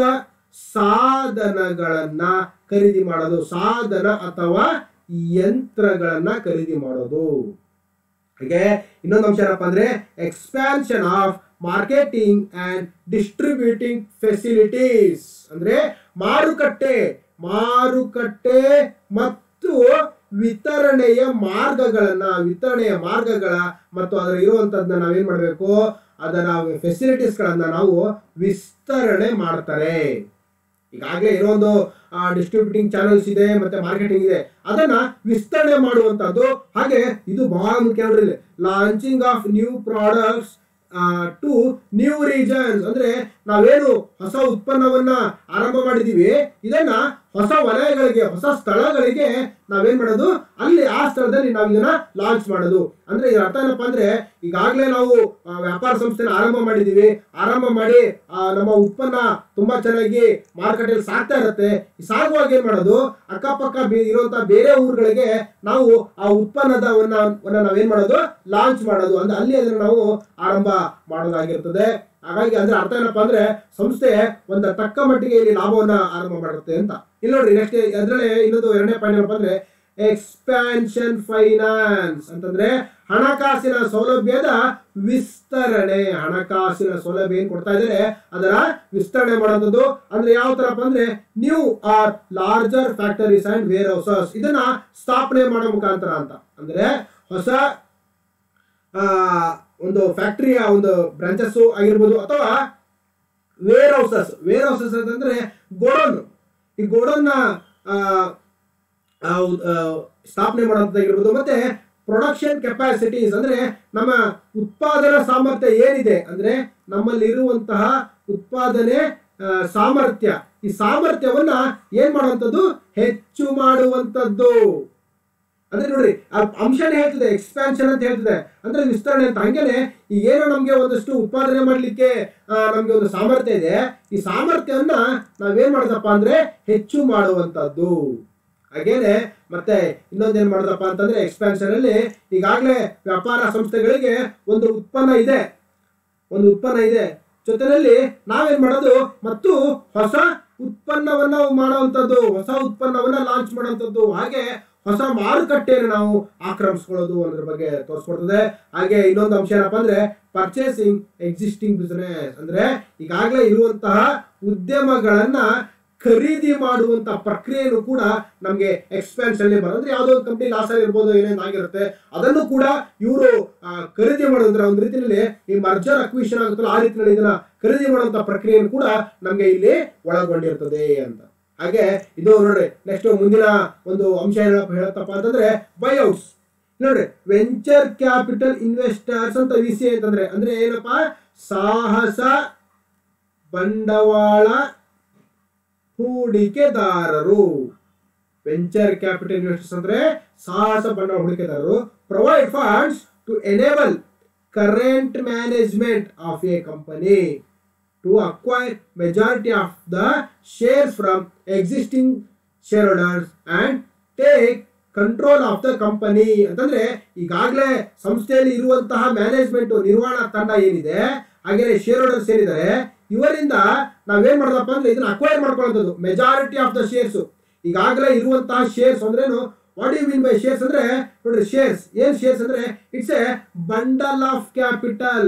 ಸಾಧನಗಳನ್ನ ಖರೀದಿ ಮಾಡೋದು ಸಾಧನ ಅಥವಾ ಯಂತ್ರಗಳನ್ನ ಖರೀದಿ ಮಾಡೋದು ಹಾಗೆ ಇನ್ನೊಂದು ಅಂಶ ಏನಪ್ಪ ಅಂದ್ರೆ expansion of marketing and distributing facilities ಅಂದ್ರೆ ಮಾರುಕಟ್ಟೆ ಮಾರುಕಟ್ಟೆ ಮತ್ತು ವಿತರಣೆಯ ಮಾರ್ಗಗಳನ್ನ ವಿತರಣೆಯ ಮಾರ್ಗಗಳ ಮತ್ತು ಅದರ ಇರುವಂತದನ್ನ ನಾವೇನ್ ಮಾಡಬೇಕು ಅದರ ಫೆಸಿಲಿಟೀಸ್ಗಳನ್ನ ನಾವು ವಿಸ್ತರಣೆ ಮಾಡ್ತಾರೆ ಈಗಾಗಲೇ ಇರೋ ಒಂದು ಡಿಸ್ಟ್ರಿಬ್ಯೂಟಿಂಗ್ ಚಾನಲ್ಸ್ ಇದೆ ಮತ್ತೆ ಮಾರ್ಕೆಟಿಂಗ್ ಇದೆ ಅದನ್ನ ವಿಸ್ತರಣೆ ಮಾಡುವಂತದ್ದು ಹಾಗೆ ಇದು ಬಹಳ ಮುಖ್ಯ ನೋಡ್ರಿ launching of new products to new regions ಅಂದ್ರೆ ನಾವೇನು ಹೊಸ ಉತ್ಪನ್ನವನ್ನ ಆರಂಭ ಮಾಡಿದೀವಿ ಇದನ್ನ ಹೊಸ ವಲಯಗಳಿಗೆ ಹೊಸ ಸ್ಥಳಗಳಿಗೆ ನಾವೇನ್ ಮಾಡೋದು ಅಲ್ಲಿ ಆ ಸ್ಥಳದಲ್ಲಿ ನಾವು ಇದನ್ನ ಲಾಂಚ್ ಮಾಡೋದು ಅಂದ್ರೆ ಇದರ ಅರ್ಥ ಏನಪ್ಪಾ ಅಂದ್ರೆ ಈಗಾಗಲೇ ನಾವು ಆ, ವ್ಯಾಪಾರ ಸಂಸ್ಥೆನ ಆರಂಭ ಮಾಡಿದೀವಿ ಆರಂಭ ಮಾಡಿ ಆ, ನಮ್ಮ ಉತ್ಪನ್ನ ತುಂಬಾ ಚೆನ್ನಾಗಿ ಮಾರುಕಟ್ಟೆಯಲ್ಲಿ ಸಾಗ್ತಾ ಇರುತ್ತೆ ಈ ಸಾಗುವಾಗ ಏನ್ ಮಾಡೋದು ಅಕ್ಕಪಕ್ಕ ಬೇ- ಇರುವಂತ ಬೇರೆ ಊರುಗಳಿಗೆ ನಾವು ಆ ಉತ್ಪನ್ನದವನ್ನ ವನ್ನ ನಾವೇನ್ ಮಾಡೋದು ಲಾಂಚ್ ಮಾಡೋದು ಅಂದ್ರೆ ಅಲ್ಲಿ ಅದನ್ನ ನಾವು ಆರಂಭ ಮಾಡೋದಾಗಿರ್ತದೆ ಹಾಗಾಗಿ ಅಂದ್ರೆ ಅರ್ಥ ಏನಪ್ಪಾ ಅಂದ್ರೆ ಸಂಸ್ಥೆ ಒಂದು ತಕ್ಕ ಮಟ್ಟಿಗೆ ಇಲ್ಲಿ ಲಾಭವನ್ನ ಆರಂಭ ಮಾಡುತ್ತೆ ಅಂತ ಇಲ್ಲಿ ನೋಡ್ರಿ ನೆಕ್ಸ್ಟ್ ಅದ್ರಲ್ಲಿ ಇನ್ನೊಂದು ಎರಡನೇ ಪಾಯಿಂಟ್ ಏನಪ್ಪಾ ಅಂದ್ರೆ ಎಕ್ಸ್ಪ್ಯಾನ್ಷನ್ ಫೈನಾನ್ಸ್ ಅಂತಂದ್ರೆ ಹಣಕಾಸಿನ ಸೌಲಭ್ಯದ ವಿಸ್ತರಣೆ ಹಣಕಾಸಿನ ಸೌಲಭ್ಯ ಏನ್ ಕೊಡ್ತಾ ಇದ್ದಾರೆ ಅದರ ವಿಸ್ತರಣೆ ಮಾಡುವಂಥದ್ದು ಅಂದ್ರೆ ಯಾವ ತರಪ್ಪ ಅಂದ್ರೆ new or larger factories and warehouses ಇದನ್ನ ಸ್ಥಾಪನೆ ಮಾಡೋ ಮುಖಾಂತರ ಅಂತ ಅಂದ್ರೆ ಹೊಸ ಆ, ಒಂದು ಫ್ಯಾಕ್ಟರಿಯ ಒಂದು ಬ್ರಾಂಚಸ್ ಆಗಿರ್ಬೋದು ಅಥವಾ ವೇರ್ ಹೌಸಸ್ ವೇರ್ ಹೌಸಸ್ ಅಂತಂದ್ರೆ ಗೋಡನ್ ಈ ಗೋಡನ್ನ ಸ್ಥಾಪನೆ ಮಾಡೋದಾಗಿರ್ಬೋದು ಮತ್ತೆ ಪ್ರೊಡಕ್ಷನ್ ಕೆಪಾಸಿಟೀಸ್ ಅಂದ್ರೆ ನಮ್ಮ ಉತ್ಪಾದನಾ ಸಾಮರ್ಥ್ಯ ಏನಿದೆ ಅಂದ್ರೆ ನಮ್ಮಲ್ಲಿ ಇರುವಂತಹ ಉತ್ಪಾದನೆ ಆ, ಸಾಮರ್ಥ್ಯ ಈ ಸಾಮರ್ಥ್ಯವನ್ನ ಏನ್ ಮಾಡುವಂಥದ್ದು ಹೆಚ್ಚು ಮಾಡುವಂಥದ್ದು ಅಂದ್ರೆ ನೋಡ್ರಿ ಆ ಅಂಶನೇ ಹೇಳ್ತದೆ ಎಕ್ಸ್ಪ್ಯಾನ್ಷನ್ ಅಂತ ಹೇಳ್ತದೆ ಅಂದ್ರೆ ವಿಸ್ತರಣೆ ಅಂತ ಹಂಗೇನೆ ಈ ಏನೋ ನಮ್ಗೆ ಒಂದಷ್ಟು ಉತ್ಪಾದನೆ ಮಾಡ್ಲಿಕ್ಕೆ ಆ, ನಮ್ಗೆ ಒಂದು ಸಾಮರ್ಥ್ಯ ಇದೆ ಈ ಸಾಮರ್ಥ್ಯವನ್ನ ನಾವೇನ್ ಮಾಡೋದಪ್ಪ ಅಂದ್ರೆ ಹೆಚ್ಚು ಮಾಡುವಂತದ್ದು ಹಾಗೇನೆ ಮತ್ತೆ ಇನ್ನೊಂದೇನ್ ಮಾಡೋದಪ್ಪ ಅಂತಂದ್ರೆ ಎಕ್ಸ್ಪ್ಯಾನ್ಷನ್ ಅಲ್ಲಿ ಈಗಾಗಲೇ ವ್ಯಾಪಾರ ಸಂಸ್ಥೆಗಳಿಗೆ ಒಂದು ಉತ್ಪನ್ನ ಇದೆ ಒಂದು ಉತ್ಪನ್ನ ಇದೆ ಜೊತೆಯಲ್ಲಿ ನಾವೇನ್ ಮಾಡೋದು ಮತ್ತು ಹೊಸ ಉತ್ಪನ್ನವನ್ನ ಮಾಡುವಂಥದ್ದು ಹೊಸ ಉತ್ಪನ್ನವನ್ನ ಲಾಂಚ್ ಮಾಡುವಂಥದ್ದು ಹಾಗೆ ಹೊಸ ಮಾರುಕಟ್ಟೆಯನ್ನು ನಾವು ಆಕ್ರಮಿಸ್ಕೊಳ್ಳೋದು ಅನ್ನೋದ್ರ ಬಗ್ಗೆ ತೋರಿಸ್ಕೊಡ್ತದೆ ಹಾಗೆ ಇನ್ನೊಂದು ಅಂಶ ಏನಪ್ಪಾ ಅಂದ್ರೆ ಪರ್ಚೇಸಿಂಗ್ ಎಕ್ಸಿಸ್ಟಿಂಗ್ ಬಿಸ್ನೆಸ್ ಅಂದ್ರೆ ಈಗಾಗಲೇ ಇರುವಂತಹ ಉದ್ಯಮಗಳನ್ನ ಖರೀದಿ ಮಾಡುವಂತ ಪ್ರಕ್ರಿಯೆಯನ್ನು ಕೂಡ ನಮಗೆ ಎಕ್ಸ್ಪೆನ್ಸ್ ಅಲ್ಲಿ ಬರೋದು ಅಂದ್ರೆ ಯಾವುದೋ ಒಂದು ಕಂಪ್ನಿ ಲಾಸ್ ಆಗಿರ್ಬೋದು ಏನೇನು ಆಗಿರುತ್ತೆ ಅದನ್ನು ಕೂಡ ಇವರು ಖರೀದಿ ಮಾಡೋದ್ರ ಒಂದು ರೀತಿಯಲ್ಲಿ ಈ ಮರ್ಜರ್ ಅಕ್ವಿಷನ್ ಆಗುತ್ತಲ್ಲ ಆ ರೀತಿಯಲ್ಲಿ ಇದನ್ನ ಖರೀದಿ ಮಾಡುವಂತ ಪ್ರಕ್ರಿಯೆಯನ್ನು ಕೂಡ ನಮಗೆ ಇಲ್ಲಿ ಒಳಗೊಂಡಿರ್ತದೆ ಅಂತ ಹಾಗೆ ಇದು ನೋಡ್ರಿ ನೆಕ್ಸ್ಟ್ ಮುಂದಿನ ಒಂದು ಅಂಶ ಏನಪ್ಪ ಹೇಳತ್ತಪ್ಪ ಅಂತಂದ್ರೆ ಬೈಔಟ್ಸ್ ನೋಡ್ರಿ ವೆಂಚರ್ ಕ್ಯಾಪಿಟಲ್ ಇನ್ವೆಸ್ಟರ್ಸ್ ಅಂತ ವಿ ಸಿ ಅಂತಂದ್ರೆ ಅಂದ್ರೆ ಏನಪ್ಪಾ ಸಾಹಸ ಬಂಡವಾಳ ಹೂಡಿಕೆದಾರರು ವೆಂಚರ್ ಕ್ಯಾಪಿಟಲ್ ಇನ್ವೆಸ್ಟರ್ಸ್ ಅಂದ್ರೆ ಸಾಹಸ ಬಂಡವಾಳ ಹೂಡಿಕೆದಾರರು provide funds to enable current management of a company to acquire majority of the shares from existing shareholders and take control of the company ಅಂತಂದ್ರೆ ಈಗಾಗಲೇ ಸಂಸ್ಥೆಯಲ್ಲಿ ಇರುವಂತಹ ಮ್ಯಾನೇಜ್ಮೆಂಟ್ ನಿರ್ವಹಣಾ ತಂಡ ಏನಿದೆ ಹಾಗೆ ಶೇರ್ ಹೋಲ್ಡರ್ಸ್ ಏನಿದ್ದಾರೆ ಇವರಿಂದ ನಾವೇನ್ ಮಾಡೋದಪ್ಪ ಅಂದ್ರೆ ಇದನ್ನ ಅಕ್ವೈರ್ ಮಾಡ್ಕೊಳ್ಳೋದು ಮೆಜಾರಿಟಿ ಆಫ್ ದ ಶೇರ್ಸ್ ಈಗಾಗಲೇ ಇರುವಂತಹ ಶೇರ್ಸ್ ಅಂದ್ರೇನು what you mean by shares ಅಂದ್ರೆ ನೋಡ್ರಿ ಶೇರ್ಸ್ ಏನ್ ಶೇರ್ಸ್ ಅಂದ್ರೆ it's a bundle of capital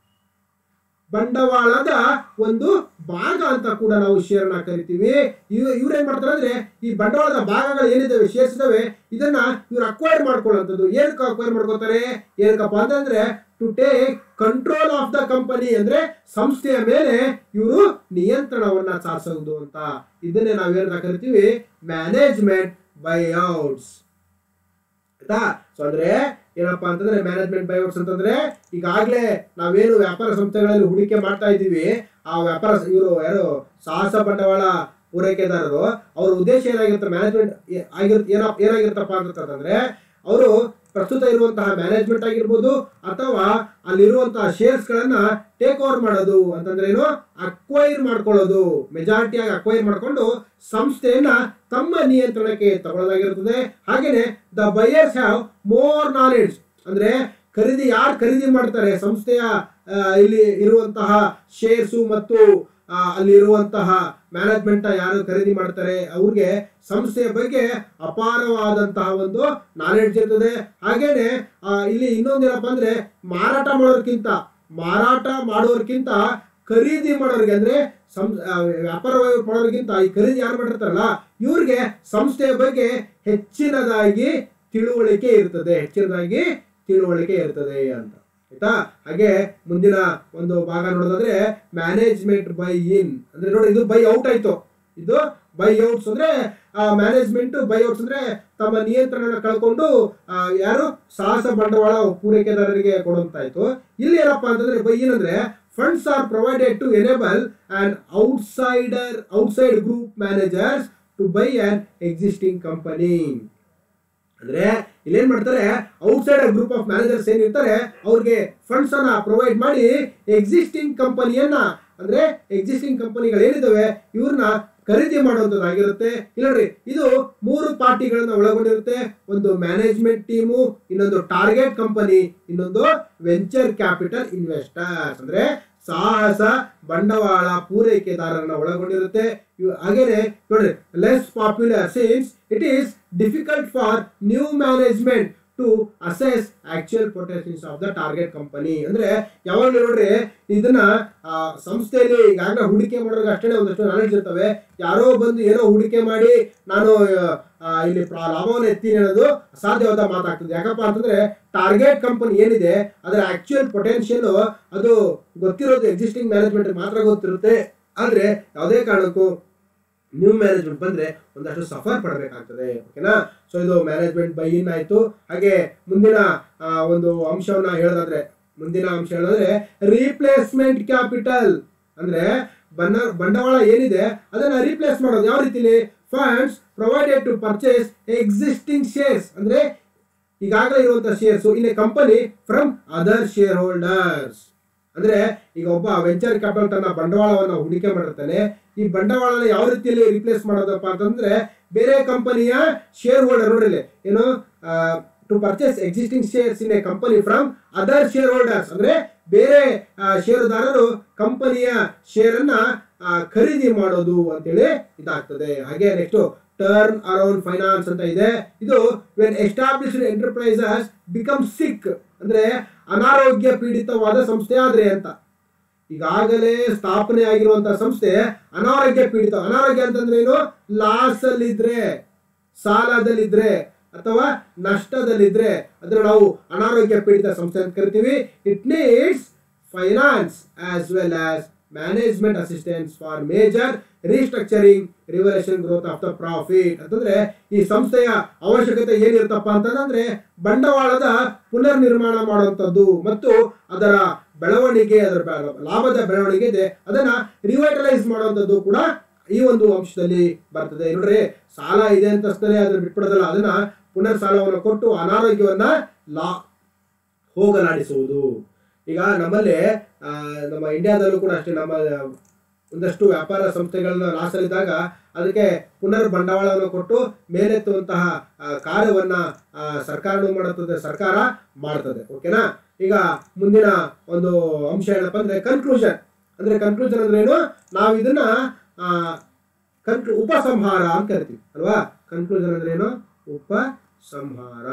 ಬಂಡವಾಳದ ಒಂದು ಭಾಗ ಅಂತ ಕೂಡ ನಾವು ಶೇರ್ ನ ಕರಿತೀವಿ ಇವ್ ಇವ್ರು ಏನ್ ಮಾಡ್ತಾರೆ ಅಂದ್ರೆ ಈ ಬಂಡವಾಳದ ಭಾಗಗಳು ಏನಿದಾವೆ ಶೇರ್ಸ್ ಇದಾವೆ ಇದನ್ನ ಇವ್ರು ಅಕ್ವೈರ್ ಮಾಡ್ಕೊಳ್ಳುವಂಥದ್ದು ಏನಕ್ಕೆ ಅಕ್ವೈರ್ ಮಾಡ್ಕೋತಾರೆ ಏನಕ್ಕಪ್ಪ ಅಂತಂದ್ರೆ to take control of the company ಅಂದ್ರೆ ಸಂಸ್ಥೆಯ ಮೇಲೆ ಇವರು ನಿಯಂತ್ರಣವನ್ನ ಸಾಧಿಸೋದು ಅಂತ ಇದನ್ನೇ ನಾವೇನ ಕರಿತೀವಿ ಮ್ಯಾನೇಜ್ಮೆಂಟ್ ಬೈಔಟ್ಸ್ ಆಯ್ತಾ ಸೊ ಅಂದ್ರೆ ಏನಪ್ಪಾ ಅಂತಂದ್ರೆ ಮ್ಯಾನೇಜ್ಮೆಂಟ್ ಬೈಔಟ್ಸ್ ಅಂತಂದ್ರೆ ಈಗಾಗಲೇ ನಾವೇನು ವ್ಯಾಪಾರ ಸಂಸ್ಥೆಗಳಲ್ಲಿ ಹೂಡಿಕೆ ಮಾಡ್ತಾ ಇದ್ದೀವಿ ಆ ವ್ಯಾಪಾರ ಇವರು ಯಾರು ಸಾಹಸ ಬಂಡವಾಳ ಪೂರೈಕೆದಾರರು ಅವ್ರ ಉದ್ದೇಶ ಏನಾಗಿರುತ್ತೆ ಮ್ಯಾನೇಜ್ಮೆಂಟ್ ಆಗಿರ್ ಏನ ಏನಾಗಿರುತ್ತಪ್ಪ ಅಂತಂದ್ರೆ ಅವರು ಪ್ರಸ್ತುತ ಇರುವಂತಹ ಮ್ಯಾನೇಜ್ಮೆಂಟ್ ಆಗಿರ್ಬೋದು ಅಥವಾ ಅಲ್ಲಿರುವಂತಹ ಶೇರ್ಸ್ ಗಳನ್ನ ಟೇಕ್ ಓವರ್ ಮಾಡೋದು ಅಂತಂದ್ರೆ ಏನು ಅಕ್ವೈರ್ ಮಾಡ್ಕೊಳ್ಳೋದು ಮೆಜಾರಿಟಿಯಾಗಿ ಅಕ್ವೈರ್ ಮಾಡ್ಕೊಂಡು ಸಂಸ್ಥೆಯನ್ನ ತಮ್ಮ ನಿಯಂತ್ರಣಕ್ಕೆ ತಗೊಳ್ಳೋದಾಗಿರುತ್ತದೆ ಹಾಗೇನೆ the buyers have more knowledge ಅಂದ್ರೆ ಖರೀದಿ ಯಾರು ಖರೀದಿ ಮಾಡ್ತಾರೆ ಸಂಸ್ಥೆಯ ಆ, ಇಲ್ಲಿ ಇರುವಂತಹ ಶೇರ್ಸು ಮತ್ತು ಆ, ಅಲ್ಲಿ ಇರುವಂತಹ ಮ್ಯಾನೇಜ್ಮೆಂಟ್ ಯಾರು ಖರೀದಿ ಮಾಡ್ತಾರೆ ಅವ್ರಿಗೆ ಸಂಸ್ಥೆಯ ಬಗ್ಗೆ ಅಪಾರವಾದಂತಹ ಒಂದು ನಾಲೆಡ್ಜ್ ಇರ್ತದೆ ಹಾಗೇನೆ ಆ, ಇಲ್ಲಿ ಇನ್ನೊಂದೇನಪ್ಪ ಅಂದ್ರೆ ಮಾರಾಟ ಮಾಡೋರ್ಕಿಂತ ಮಾರಾಟ ಮಾಡೋರ್ಕಿಂತ ಖರೀದಿ ಮಾಡೋರಿಗೆ ಅಂದ್ರೆ ಸಂ ಆ, ವ್ಯಾಪಾರ ಮಾಡೋರಿಗಿಂತ ಈ ಖರೀದಿ ಯಾರು ಮಾಡಿರ್ತಾರಲ್ಲ ಇವ್ರಿಗೆ ಸಂಸ್ಥೆಯ ಬಗ್ಗೆ ಹೆಚ್ಚಿನದಾಗಿ ತಿಳುವಳಿಕೆ ಇರ್ತದೆ ಹೆಚ್ಚಿನದಾಗಿ ತಿಳುವಳಿಕೆ ಇರ್ತದೆ ಅಂತ ಆಯ್ತಾ ಹಾಗೆ ಮುಂದಿನ ಒಂದು ಭಾಗ ನೋಡೋದಾದ್ರೆ ಮ್ಯಾನೇಜ್ಮೆಂಟ್ ಬೈ ಇನ್ ಅಂದ್ರೆ ನೋಡಿ ಇದು ಬೈ ಔಟ್ ಆಯ್ತು ಇದು ಬೈಔಟ್ಸ್ ಅಂದ್ರೆ ಮ್ಯಾನೇಜ್ಮೆಂಟ್ ಬೈಔಟ್ಸ್ ಅಂದ್ರೆ ತಮ್ಮ ನಿಯಂತ್ರಣ ಕಳ್ಕೊಂಡು ಆ, ಯಾರು ಸಾಹಸ ಬಂಡವಾಳ ಪೂರೈಕೆದಾರರಿಗೆ ಕೊಡುವಂತಾಯ್ತು ಇಲ್ಲಿ ಏನಪ್ಪಾ ಅಂತಂದ್ರೆ ಬೈ ಏನಂದ್ರೆ funds are provided to enable and outsider outside group managers to buy an existing company ಅಂದ್ರೆ ಇಲ್ಲೇನ್ ಮಾಡ್ತಾರೆ ಔಟ್ಸೈಡ್ ಗ್ರೂಪ್ ಆಫ್ ಮ್ಯಾನೇಜರ್ಸ್ ಏನಿರ್ತಾರೆ ಅವ್ರಿಗೆ ಫಂಡ್ಸ್ ಅನ್ನ ಪ್ರೊವೈಡ್ ಮಾಡಿ ಎಕ್ಸಿಸ್ಟಿಂಗ್ ಕಂಪನಿಯನ್ನ ಅಂದ್ರೆ ಎಕ್ಸಿಸ್ಟಿಂಗ್ ಕಂಪನಿಗಳು ಏನಿದಾವೆ ಇವ್ರನ್ನ ಖರೀದಿ ಮಾಡುವಂತದ್ದಾಗಿರುತ್ತೆ ಇಲ್ಲ ನೋಡ್ರಿ ಇದು ಮೂರು ಪಾರ್ಟಿಗಳನ್ನ ಒಳಗೊಂಡಿರುತ್ತೆ ಒಂದು ಮ್ಯಾನೇಜ್ಮೆಂಟ್ ಟೀಮು ಇನ್ನೊಂದು ಟಾರ್ಗೆಟ್ ಕಂಪನಿ ಇನ್ನೊಂದು ವೆಂಚರ್ ಕ್ಯಾಪಿಟಲ್ ಇನ್ವೆಸ್ಟರ್ಸ್ ಅಂದ್ರೆ ಸಾಹಸ ಬಂಡವಾಳ ಪೂರೈಕೆದಾರರನ್ನ ಒಳಗೊಂಡಿರುತ್ತೆ ಇವು ಹಾಗೇನೆ ನೋಡ್ರಿ less popular since it is difficult for new management to assess actual potentials of the target company ಅಂದ್ರೆ ಯಾವಾಗಲೂ ನೋಡ್ರಿ ಇದನ್ನ ಆ, ಸಂಸ್ಥೆಯಲ್ಲಿ ಈಗಾಗಲೇ ಹೂಡಿಕೆ ಮಾಡೋರಿಗೆ ಅಷ್ಟೇ ಒಂದಷ್ಟು ನಾಲೆಡ್ಜ್ ಇರ್ತವೆ ಯಾರೋ ಬಂದು ಏನೋ ಹೂಡಿಕೆ ಮಾಡಿ ನಾನು ಆ, ಇಲ್ಲಿ ಪ್ರ- ಲಾಭವನ್ನು ಎತ್ತೀನಿ ಅನ್ನೋದು ಅಸಾಧ್ಯವಾದ ಮಾತಾಗ್ತದೆ ಯಾಕಪ್ಪ ಅಂತಂದ್ರೆ ಟಾರ್ಗೆಟ್ ಕಂಪನಿ ಏನಿದೆ ಅದರ ಆಕ್ಚುಯಲ್ ಪೊಟೆನ್ಷಿಯಲ್ ಅದು ಗೊತ್ತಿರೋದು ಎಕ್ಸಿಸ್ಟಿಂಗ್ ಮ್ಯಾನೇಜ್ಮೆಂಟ್ ಮಾತ್ರ ಗೊತ್ತಿರುತ್ತೆ ಆದ್ರೆ ಯಾವುದೇ ಕಾರಣಕ್ಕೂ ನ್ಯೂ ಮ್ಯಾನೇಜ್ಮೆಂಟ್ ಬಂದ್ರೆ ಒಂದಷ್ಟು ಸಫರ್ ಪಡಬೇಕಾಗ್ತದೆ ಓಕೆನಾ ಸೊ ಇದು ಮ್ಯಾನೇಜ್ಮೆಂಟ್ ಬೈ ಇನ್ ಆಯ್ತು ಹಾಗೆ ಮುಂದಿನ ಆ, ಒಂದು ಅಂಶವನ್ನ ಹೇಳೋದಾದ್ರೆ ಮುಂದಿನ ಅಂಶ ಹೇಳೋದ್ರೆ ರೀಪ್ಲೇಸ್ಮೆಂಟ್ ಕ್ಯಾಪಿಟಲ್ ಅಂದ್ರೆ ಬನ್ನ ಬಂಡವಾಳ ಏನಿದೆ ಅದನ್ನ ರೀಪ್ಲೇಸ್ ಮಾಡೋದು ಯಾವ ರೀತಿಲಿ funds provided to purchase existing shares ಅಂದ್ರೆ ಈಗಾಗಲೇ ಇರುವಂತಹ shares in a company from other shareholders ಅಂದ್ರೆ ಈಗ ಒಬ್ಬ ವೆಂಚರ್ ಕ್ಯಾಪಿಟಲ್ ತನ್ನ ಬಂಡವಾಳವನ್ನು ಹೂಡಿಕೆ ಮಾಡಿರ್ತಾನೆ ಈ ಬಂಡವಾಳನ ಯಾವ ರೀತಿಯಲ್ಲಿ ರಿಪ್ಲೇಸ್ ಮಾಡೋದಪ್ಪ ಅಂತಂದ್ರೆ ಬೇರೆ ಕಂಪನಿಯ ಶೇರ್ ಹೋಲ್ಡರ್ ನೋಡ್ರಿ ಏನು to purchase existing shares in a company from other shareholders ಅಂದ್ರೆ ಬೇರೆ ಆ, ಷೇರುದಾರರು ಕಂಪನಿಯ ಶೇರ್ ಅನ್ನ ಆ, ಖರೀದಿ ಮಾಡೋದು ಅಂತೇಳಿ ಇದಾಗ್ತದೆ ಹಾಗೆ ನೆಕ್ಸ್ಟ್ ಟರ್ನ್ ಅರೌಂಡ್ ಫೈನಾನ್ಸ್ ಅಂತ ಇದೆ ಇದು when established enterprises become sick ಅಂದ್ರೆ ಅನಾರೋಗ್ಯ ಪೀಡಿತವಾದ ಸಂಸ್ಥೆ ಆದ್ರೆ ಅಂತ ಈಗಾಗಲೇ ಸ್ಥಾಪನೆ ಆಗಿರುವಂತಹ ಸಂಸ್ಥೆ ಅನಾರೋಗ್ಯ ಪೀಡಿತ ಅನಾರೋಗ್ಯ ಅಂತಂದ್ರೆ ಏನು ಲಾಸ್ ಅಲ್ಲಿದ್ರೆ ಸಾಲದಲ್ಲಿದ್ರೆ ಅಥವಾ ನಷ್ಟದಲ್ಲಿದ್ರೆ ಅದನ್ನ ನಾವು ಅನಾರೋಗ್ಯ ಪೀಡಿತ ಸಂಸ್ಥೆ ಅಂತ ಕರಿತೀವಿ it needs finance as well as management assistance for major restructuring revaluation growth of the profit ಅಂತಂದ್ರೆ ಈ ಸಂಸ್ಥೆಯ ಅವಶ್ಯಕತೆ ಏನಿರುತ್ತಪ್ಪ ಅಂತಂದ್ರೆ ಬಂಡವಾಳದ ಪುನರ್ ನಿರ್ಮಾಣ ಮಾಡುವಂಥದ್ದು ಮತ್ತು ಅದರ ಬೆಳವಣಿಗೆ ಅದರ ಬೆ- ಲಾಭದ ಬೆಳವಣಿಗೆ ಇದೆ ಅದನ್ನ ರಿವೈಟಲೈಸ್ ಮಾಡುವಂಥದ್ದು ಕೂಡ ಈ ಒಂದು ಅಂಶದಲ್ಲಿ ಬರ್ತದೆ ನೋಡ್ರಿ ಸಾಲ ಇದೆ ಅಂತ ಅಷ್ಟೇ ಅದನ್ನ ಬಿಟ್ಬಿಡೋದಲ್ಲ ಅದನ್ನ ಪುನರ್ ಸಾಲವನ್ನು ಕೊಟ್ಟು ಅನಾರೋಗ್ಯವನ್ನ ಲಾ ಹೋಗಲಾಡಿಸುವುದು ಈಗ ನಮ್ಮಲ್ಲಿ ಆ, ನಮ್ಮ ಇಂಡಿಯಾದಲ್ಲೂ ಕೂಡ ಅಷ್ಟೇ ನಮ್ಮ ಒಂದಷ್ಟು ವ್ಯಾಪಾರ ಸಂಸ್ಥೆಗಳನ್ನ ಲಾಸಲ್ಲಿದ್ದಾಗ ಅದಕ್ಕೆ ಪುನರ್ ಬಂಡವಾಳವನ್ನು ಕೊಟ್ಟು ಮೇಲೆತ್ತುವಂತಹ ಆ, ಕಾರ್ಯವನ್ನ ಆ, ಸರ್ಕಾರನೂ ಮಾಡುತ್ತದೆ ಸರ್ಕಾರ ಮಾಡ್ತದೆ ಓಕೆನಾ ಈಗ ಮುಂದಿನ ಒಂದು ಅಂಶ ಏನಪ್ಪ ಅಂದ್ರೆ ಕನ್ಕ್ಲೂಷನ್ ಅಂದ್ರೆ ಕನ್ಕ್ಲೂಷನ್ ಅಂದ್ರೆ ಏನು ನಾವು ಇದನ್ನ ಆ, ಕನ್ಕ್ಲು ಉಪಸಂಹಾರ ಅಂತ ಕರಿತೀವಿ ಅಲ್ವಾ ಕನ್ಕ್ಲೂಷನ್ ಅಂದ್ರೆ ಏನು ಉಪಸಂಹಾರ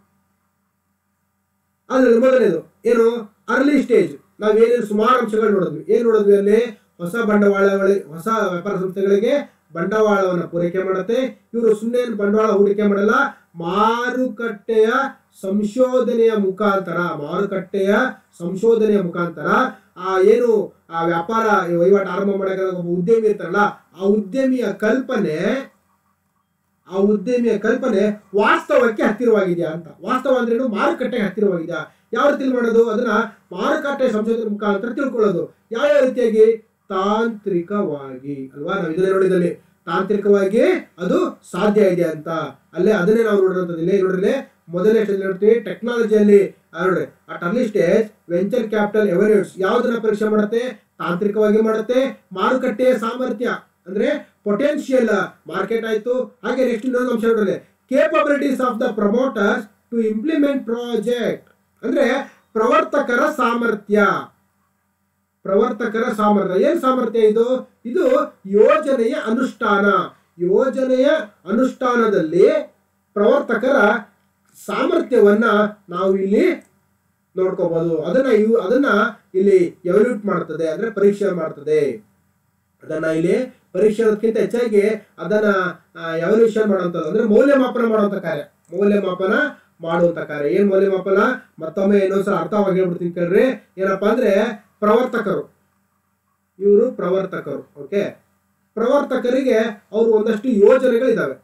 ಅದ್ರಲ್ಲಿ ಮೊದಲನೇದು ಏನು ಅರ್ಲಿ ಸ್ಟೇಜ್ ನಾವು ಏನೇನು ಸುಮಾರು ಅಂಶಗಳು ನೋಡಿದ್ವಿ ಏನ್ ನೋಡಿದ್ವಿ ಅಲ್ಲಿ ಹೊಸ ಬಂಡವಾಳಗಳಿಗೆ ಹೊಸ ವ್ಯಾಪಾರ ಸಂಸ್ಥೆಗಳಿಗೆ ಬಂಡವಾಳವನ್ನು ಪೂರೈಕೆ ಮಾಡುತ್ತೆ ಇವರು ಸುಮ್ಮನೆ ಬಂಡವಾಳ ಹೂಡಿಕೆ ಮಾಡಲ್ಲ ಮಾರುಕಟ್ಟೆಯ ಸಂಶೋಧನೆಯ ಮುಖಾಂತರ ಮಾರುಕಟ್ಟೆಯ ಸಂಶೋಧನೆಯ ಮುಖಾಂತರ ಆ ಏನು ಆ ವ್ಯಾಪಾರ ವಹಿವಾಟು ಆರಂಭ ಮಾಡಕ್ಕೆ ಒಬ್ಬ ಉದ್ಯಮಿ ಇರ್ತಾರಲ್ಲ ಆ ಉದ್ಯಮಿಯ ಕಲ್ಪನೆ ಆ ಉದ್ಯಮಿಯ ಕಲ್ಪನೆ ವಾಸ್ತವಕ್ಕೆ ಹತ್ತಿರವಾಗಿದೆಯಾ ಅಂತ ವಾಸ್ತವ ಅಂದ್ರೆ ಏನು ಮಾರುಕಟ್ಟೆಗೆ ಹತ್ತಿರವಾಗಿದೆಯಾ ಯಾವ ರೀತಿ ಮಾಡೋದು ಅದನ್ನ ಮಾರುಕಟ್ಟೆ ಸಂಶೋಧನೆ ಮುಖಾಂತರ ತಿಳ್ಕೊಳ್ಳೋದು ಯಾವ ಯಾವ ರೀತಿಯಾಗಿ ತಾಂತ್ರಿಕವಾಗಿ ಅಲ್ವಾ ನಾವು ಇದನ್ನೇ ನೋಡಿದಲ್ಲಿ ತಾಂತ್ರಿಕವಾಗಿ ಅದು ಸಾಧ್ಯ ಇದೆ ಅಂತ ಅಲ್ಲೇ ಅದನ್ನೇ ನಾವು ನೋಡಿರೋಂಥದ್ದು ಇಲ್ಲೇ ನೋಡ್ರಿ ಮೊದಲನೇ ಸ್ಟೇಜ್ ನೋಡ್ತೀವಿ ಟೆಕ್ನಾಲಜಿಯಲ್ಲಿ ನೋಡ್ರಿ at early stage venture capital evaluates ಯಾವ್ದನ್ನ ಪರೀಕ್ಷೆ ಮಾಡುತ್ತೆ ತಾಂತ್ರಿಕವಾಗಿ ಮಾಡುತ್ತೆ ಮಾರುಕಟ್ಟೆಯ ಸಾಮರ್ಥ್ಯ ಅಂದ್ರೆ ಪೊಟೆನ್ಶಿಯಲ್ ಮಾರ್ಕೆಟ್ ಆಯ್ತು ಹಾಗೆ ನೆಕ್ಸ್ಟ್ ಇನ್ನೊಂದು ಅಂಶ ನೋಡ್ರಿ capabilities of the promoters to implement project ಅಂದ್ರೆ ಪ್ರವರ್ತಕರ ಸಾಮರ್ಥ್ಯ ಪ್ರವರ್ತಕರ ಸಾಮರ್ಥ್ಯ ಏನ್ ಸಾಮರ್ಥ್ಯ ಇದು ಇದು ಯೋಜನೆಯ ಅನುಷ್ಠಾನ ಯೋಜನೆಯ ಅನುಷ್ಠಾನದಲ್ಲಿ ಪ್ರವರ್ತಕರ ಸಾಮರ್ಥ್ಯವನ್ನ ನಾವು ಇಲ್ಲಿ ನೋಡ್ಕೋಬಹುದು ಅದನ್ನ ಇವು ಅದನ್ನ ಇಲ್ಲಿ ಎವಲ್ಯೂಟ್ ಮಾಡ್ತದೆ ಅಂದ್ರೆ ಪರೀಕ್ಷೆ ಮಾಡ್ತದೆ ಅದನ್ನ ಇಲ್ಲಿ ಪರೀಕ್ಷೆ ಅನ್ನೋದಕ್ಕಿಂತ ಹೆಚ್ಚಾಗಿ ಅದನ್ನ ಎವಲ್ಯೂಷನ್ ಮಾಡುವಂಥದ್ದು ಅಂದ್ರೆ ಮೌಲ್ಯಮಾಪನ ಮಾಡುವಂತ ಕಾರ್ಯ ಮೌಲ್ಯಮಾಪನ ಮಾಡುವಂತ ಕಾರ್ಯ ಏನ್ ಮೌಲ್ಯಮಾಪನ ಮತ್ತೊಮ್ಮೆ ಇನ್ನೊಂದ್ಸಲ ಅರ್ಥವಾಗಿ ಹೇಳ್ಬಿಡ್ತೀನಿ ಕೇಳ್ರಿ ಏನಪ್ಪಾ ಅಂದ್ರೆ ಪ್ರವರ್ತಕರು ಇವರು ಪ್ರವರ್ತಕರು ಓಕೆ ಪ್ರವರ್ತಕರಿಗೆ ಅವರು ಒಂದಷ್ಟು ಯೋಜನೆಗಳಿದ್ದಾವೆ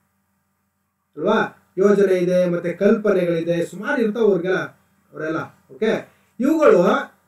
ಅಲ್ವಾ ಯೋಜನೆ ಇದೆ ಮತ್ತೆ ಕಲ್ಪನೆಗಳಿದೆ ಸುಮಾರು ಇರ್ತಾವ ಅವ್ರಿಗೆಲ್ಲ ಅವರೆಲ್ಲ ಓಕೆ ಇವುಗಳು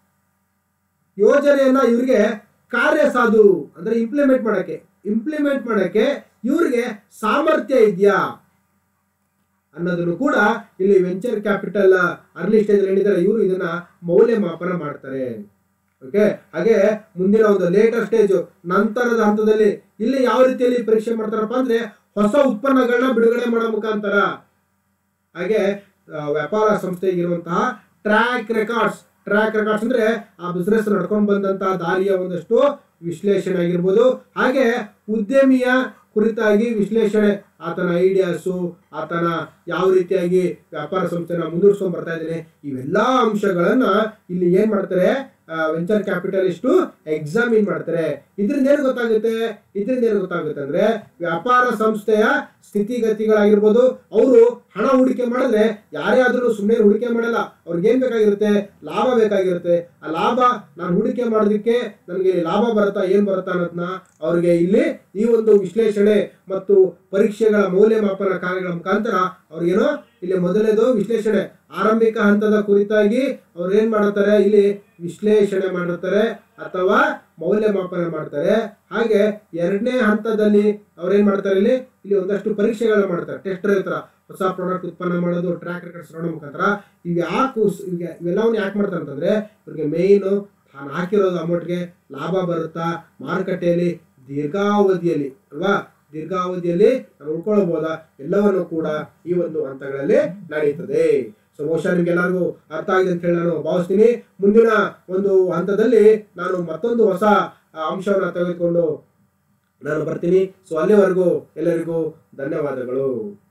ಯೋಜನೆಯನ್ನ ಇವ್ರಿಗೆ ಕಾರ್ಯಸಾಧು ಅಂದ್ರೆ ಇಂಪ್ಲಿಮೆಂಟ್ ಮಾಡಕ್ಕೆ ಇಂಪ್ಲಿಮೆಂಟ್ ಮಾಡಕ್ಕೆ ಇವ್ರಿಗೆ ಸಾಮರ್ಥ್ಯ ಇದೆಯಾ ಅನ್ನೋದನ್ನು ಕೂಡ ಇಲ್ಲಿ ವೆಂಚರ್ ಕ್ಯಾಪಿಟಲ್ ಅರ್ಲಿ ಸ್ಟೇಜ್ ಹೇಳಿದ್ದಾರೆ ಇವರು ಇದನ್ನ ಮೌಲ್ಯಮಾಪನ ಮಾಡ್ತಾರೆ ಓಕೆ ಹಾಗೆ ಮುಂದಿನ ಒಂದು ಲೇಟರ್ ಸ್ಟೇಜ್ ನಂತರದ ಹಂತದಲ್ಲಿ ಇಲ್ಲಿ ಯಾವ ರೀತಿಯಲ್ಲಿ ಪರೀಕ್ಷೆ ಮಾಡ್ತಾರಪ್ಪ ಅಂದ್ರೆ ಹೊಸ ಉತ್ಪನ್ನಗಳನ್ನ ಬಿಡುಗಡೆ ಮಾಡೋ ಮುಖಾಂತರ ಹಾಗೆ ಆ, ವ್ಯಾಪಾರ ಸಂಸ್ಥೆಗೆ ಇರುವಂತಹ ಟ್ರ್ಯಾಕ್ ರೆಕಾರ್ಡ್ಸ್ ಟ್ರ್ಯಾಕ್ ರೆಕಾರ್ಡ್ಸ್ ಅಂದ್ರೆ ಆ ಬಿಸ್ನೆಸ್ ನಡ್ಕೊಂಡು ಬಂದಂತಹ ದಾರಿಯ ಒಂದಷ್ಟು ವಿಶ್ಲೇಷಣೆ ಆಗಿರ್ಬೋದು ಹಾಗೆ ಉದ್ಯಮಿಯ ಕುರಿತಾಗಿ ವಿಶ್ಲೇಷಣೆ ಆತನ ಐಡಿಯಾಸು ಆತನ ಯಾವ ರೀತಿಯಾಗಿ ವ್ಯಾಪಾರ ಸಂಸ್ಥೆನ ಮುಂದುವರ್ಸ್ಕೊಂಡ್ ಬರ್ತಾ ಇದ್ದಾನೆ ಇವೆಲ್ಲಾ ಅಂಶಗಳನ್ನ ಇಲ್ಲಿ ಏನ್ ಮಾಡ್ತಾರೆ ವೆಂಚರ್ ಕ್ಯಾಪಿಟಲಿಸ್ಟು ಎಕ್ಸಾಮಿನ್ ಮಾಡ್ತಾರೆ ಇದರಿಂದ ಏನು ಗೊತ್ತಾಗುತ್ತೆ ಇದರಿಂದ ಏನು ಗೊತ್ತಾಗುತ್ತೆ ಅಂದ್ರೆ ವ್ಯಾಪಾರ ಸಂಸ್ಥೆಯ ಸ್ಥಿತಿಗತಿಗಳಾಗಿರ್ಬೋದು ಅವರು ಹಣ ಹೂಡಿಕೆ ಮಾಡಿದ್ರೆ ಯಾರೇ ಆದ್ರೂ ಸುಮ್ಮನೆ ಹೂಡಿಕೆ ಮಾಡಲ್ಲ ಅವ್ರಿಗೆ ಏನ್ ಬೇಕಾಗಿರುತ್ತೆ ಲಾಭ ಬೇಕಾಗಿರುತ್ತೆ ಆ ಲಾಭ ನಾನು ಹೂಡಿಕೆ ಮಾಡೋದಕ್ಕೆ ನನಗೆ ಲಾಭ ಬರುತ್ತಾ ಏನ್ ಬರುತ್ತಾ ಅನ್ನೋದನ್ನ ಅವ್ರಿಗೆ ಇಲ್ಲಿ ಈ ಒಂದು ವಿಶ್ಲೇಷಣೆ ಮತ್ತು ಪರೀಕ್ಷೆಗಳ ಮೌಲ್ಯಮಾಪನ ಕಾರ್ಯಗಳ ಮುಖಾಂತರ ಅವ್ರಿಗೇನೋ ಇಲ್ಲಿ ಮೊದಲನೇದು ವಿಶ್ಲೇಷಣೆ ಆರಂಭಿಕ ಹಂತದ ಕುರಿತಾಗಿ ಅವ್ರು ಏನ್ ಮಾಡ್ತಾರೆ ಇಲ್ಲಿ ವಿಶ್ಲೇಷಣೆ ಮಾಡುತ್ತಾರೆ ಅಥವಾ ಮೌಲ್ಯಮಾಪನ ಮಾಡ್ತಾರೆ ಹಾಗೆ ಎರಡನೇ ಹಂತದಲ್ಲಿ ಅವ್ರೇನ್ ಮಾಡ್ತಾರೆ ಇಲ್ಲಿ ಇಲ್ಲಿ ಒಂದಷ್ಟು ಪರೀಕ್ಷೆಗಳನ್ನ ಮಾಡ್ತಾರೆ ಟೆಸ್ಟ್ ತರ ಹೊಸ ಪ್ರಾಡಕ್ಟ್ ಉತ್ಪನ್ನ ಮಾಡೋದು ಟ್ರ್ಯಾಕ್ ರೆಕಾರ್ಡ್ಸ್ ನೋಡೋ ಮುಖಾಂತರ ಇವ್ ಯಾಕೆ ಇವೆಲ್ಲವನ್ನು ಯಾಕೆ ಮಾಡ್ತಾರೆ ಅಂತಂದ್ರೆ ಇವ್ರಿಗೆ ಮೇಯ್ನು ತಾನು ಹಾಕಿರೋದು ಅಮೌಂಟ್ಗೆ ಲಾಭ ಬರುತ್ತಾ ಮಾರುಕಟ್ಟೆಯಲ್ಲಿ ದೀರ್ಘಾವಧಿಯಲ್ಲಿ ಅಲ್ವಾ ದೀರ್ಘಾವಧಿಯಲ್ಲಿ ನಾವು ಉಳ್ಕೊಳ್ಬಹುದಾ ಎಲ್ಲವನ್ನು ಕೂಡ ಈ ಒಂದು ಹಂತಗಳಲ್ಲಿ ನಡೆಯುತ್ತದೆ ಸೊ ಬಹುಶಃ ನಿಮ್ಗೆಲ್ಲರಿಗೂ ಅರ್ಥ ಆಗಿದೆ ಅಂತ ಹೇಳಿ ನಾನು ಭಾವಿಸ್ತೀನಿ ಮುಂದಿನ ಒಂದು ಹಂತದಲ್ಲಿ ನಾನು ಮತ್ತೊಂದು ಹೊಸ ಆ, ಅಂಶವನ್ನ ತೆಗೆದುಕೊಂಡು ನಾನು ಬರ್ತೀನಿ ಸೊ ಅಲ್ಲಿವರೆಗೂ ಎಲ್ಲರಿಗೂ ಧನ್ಯವಾದಗಳು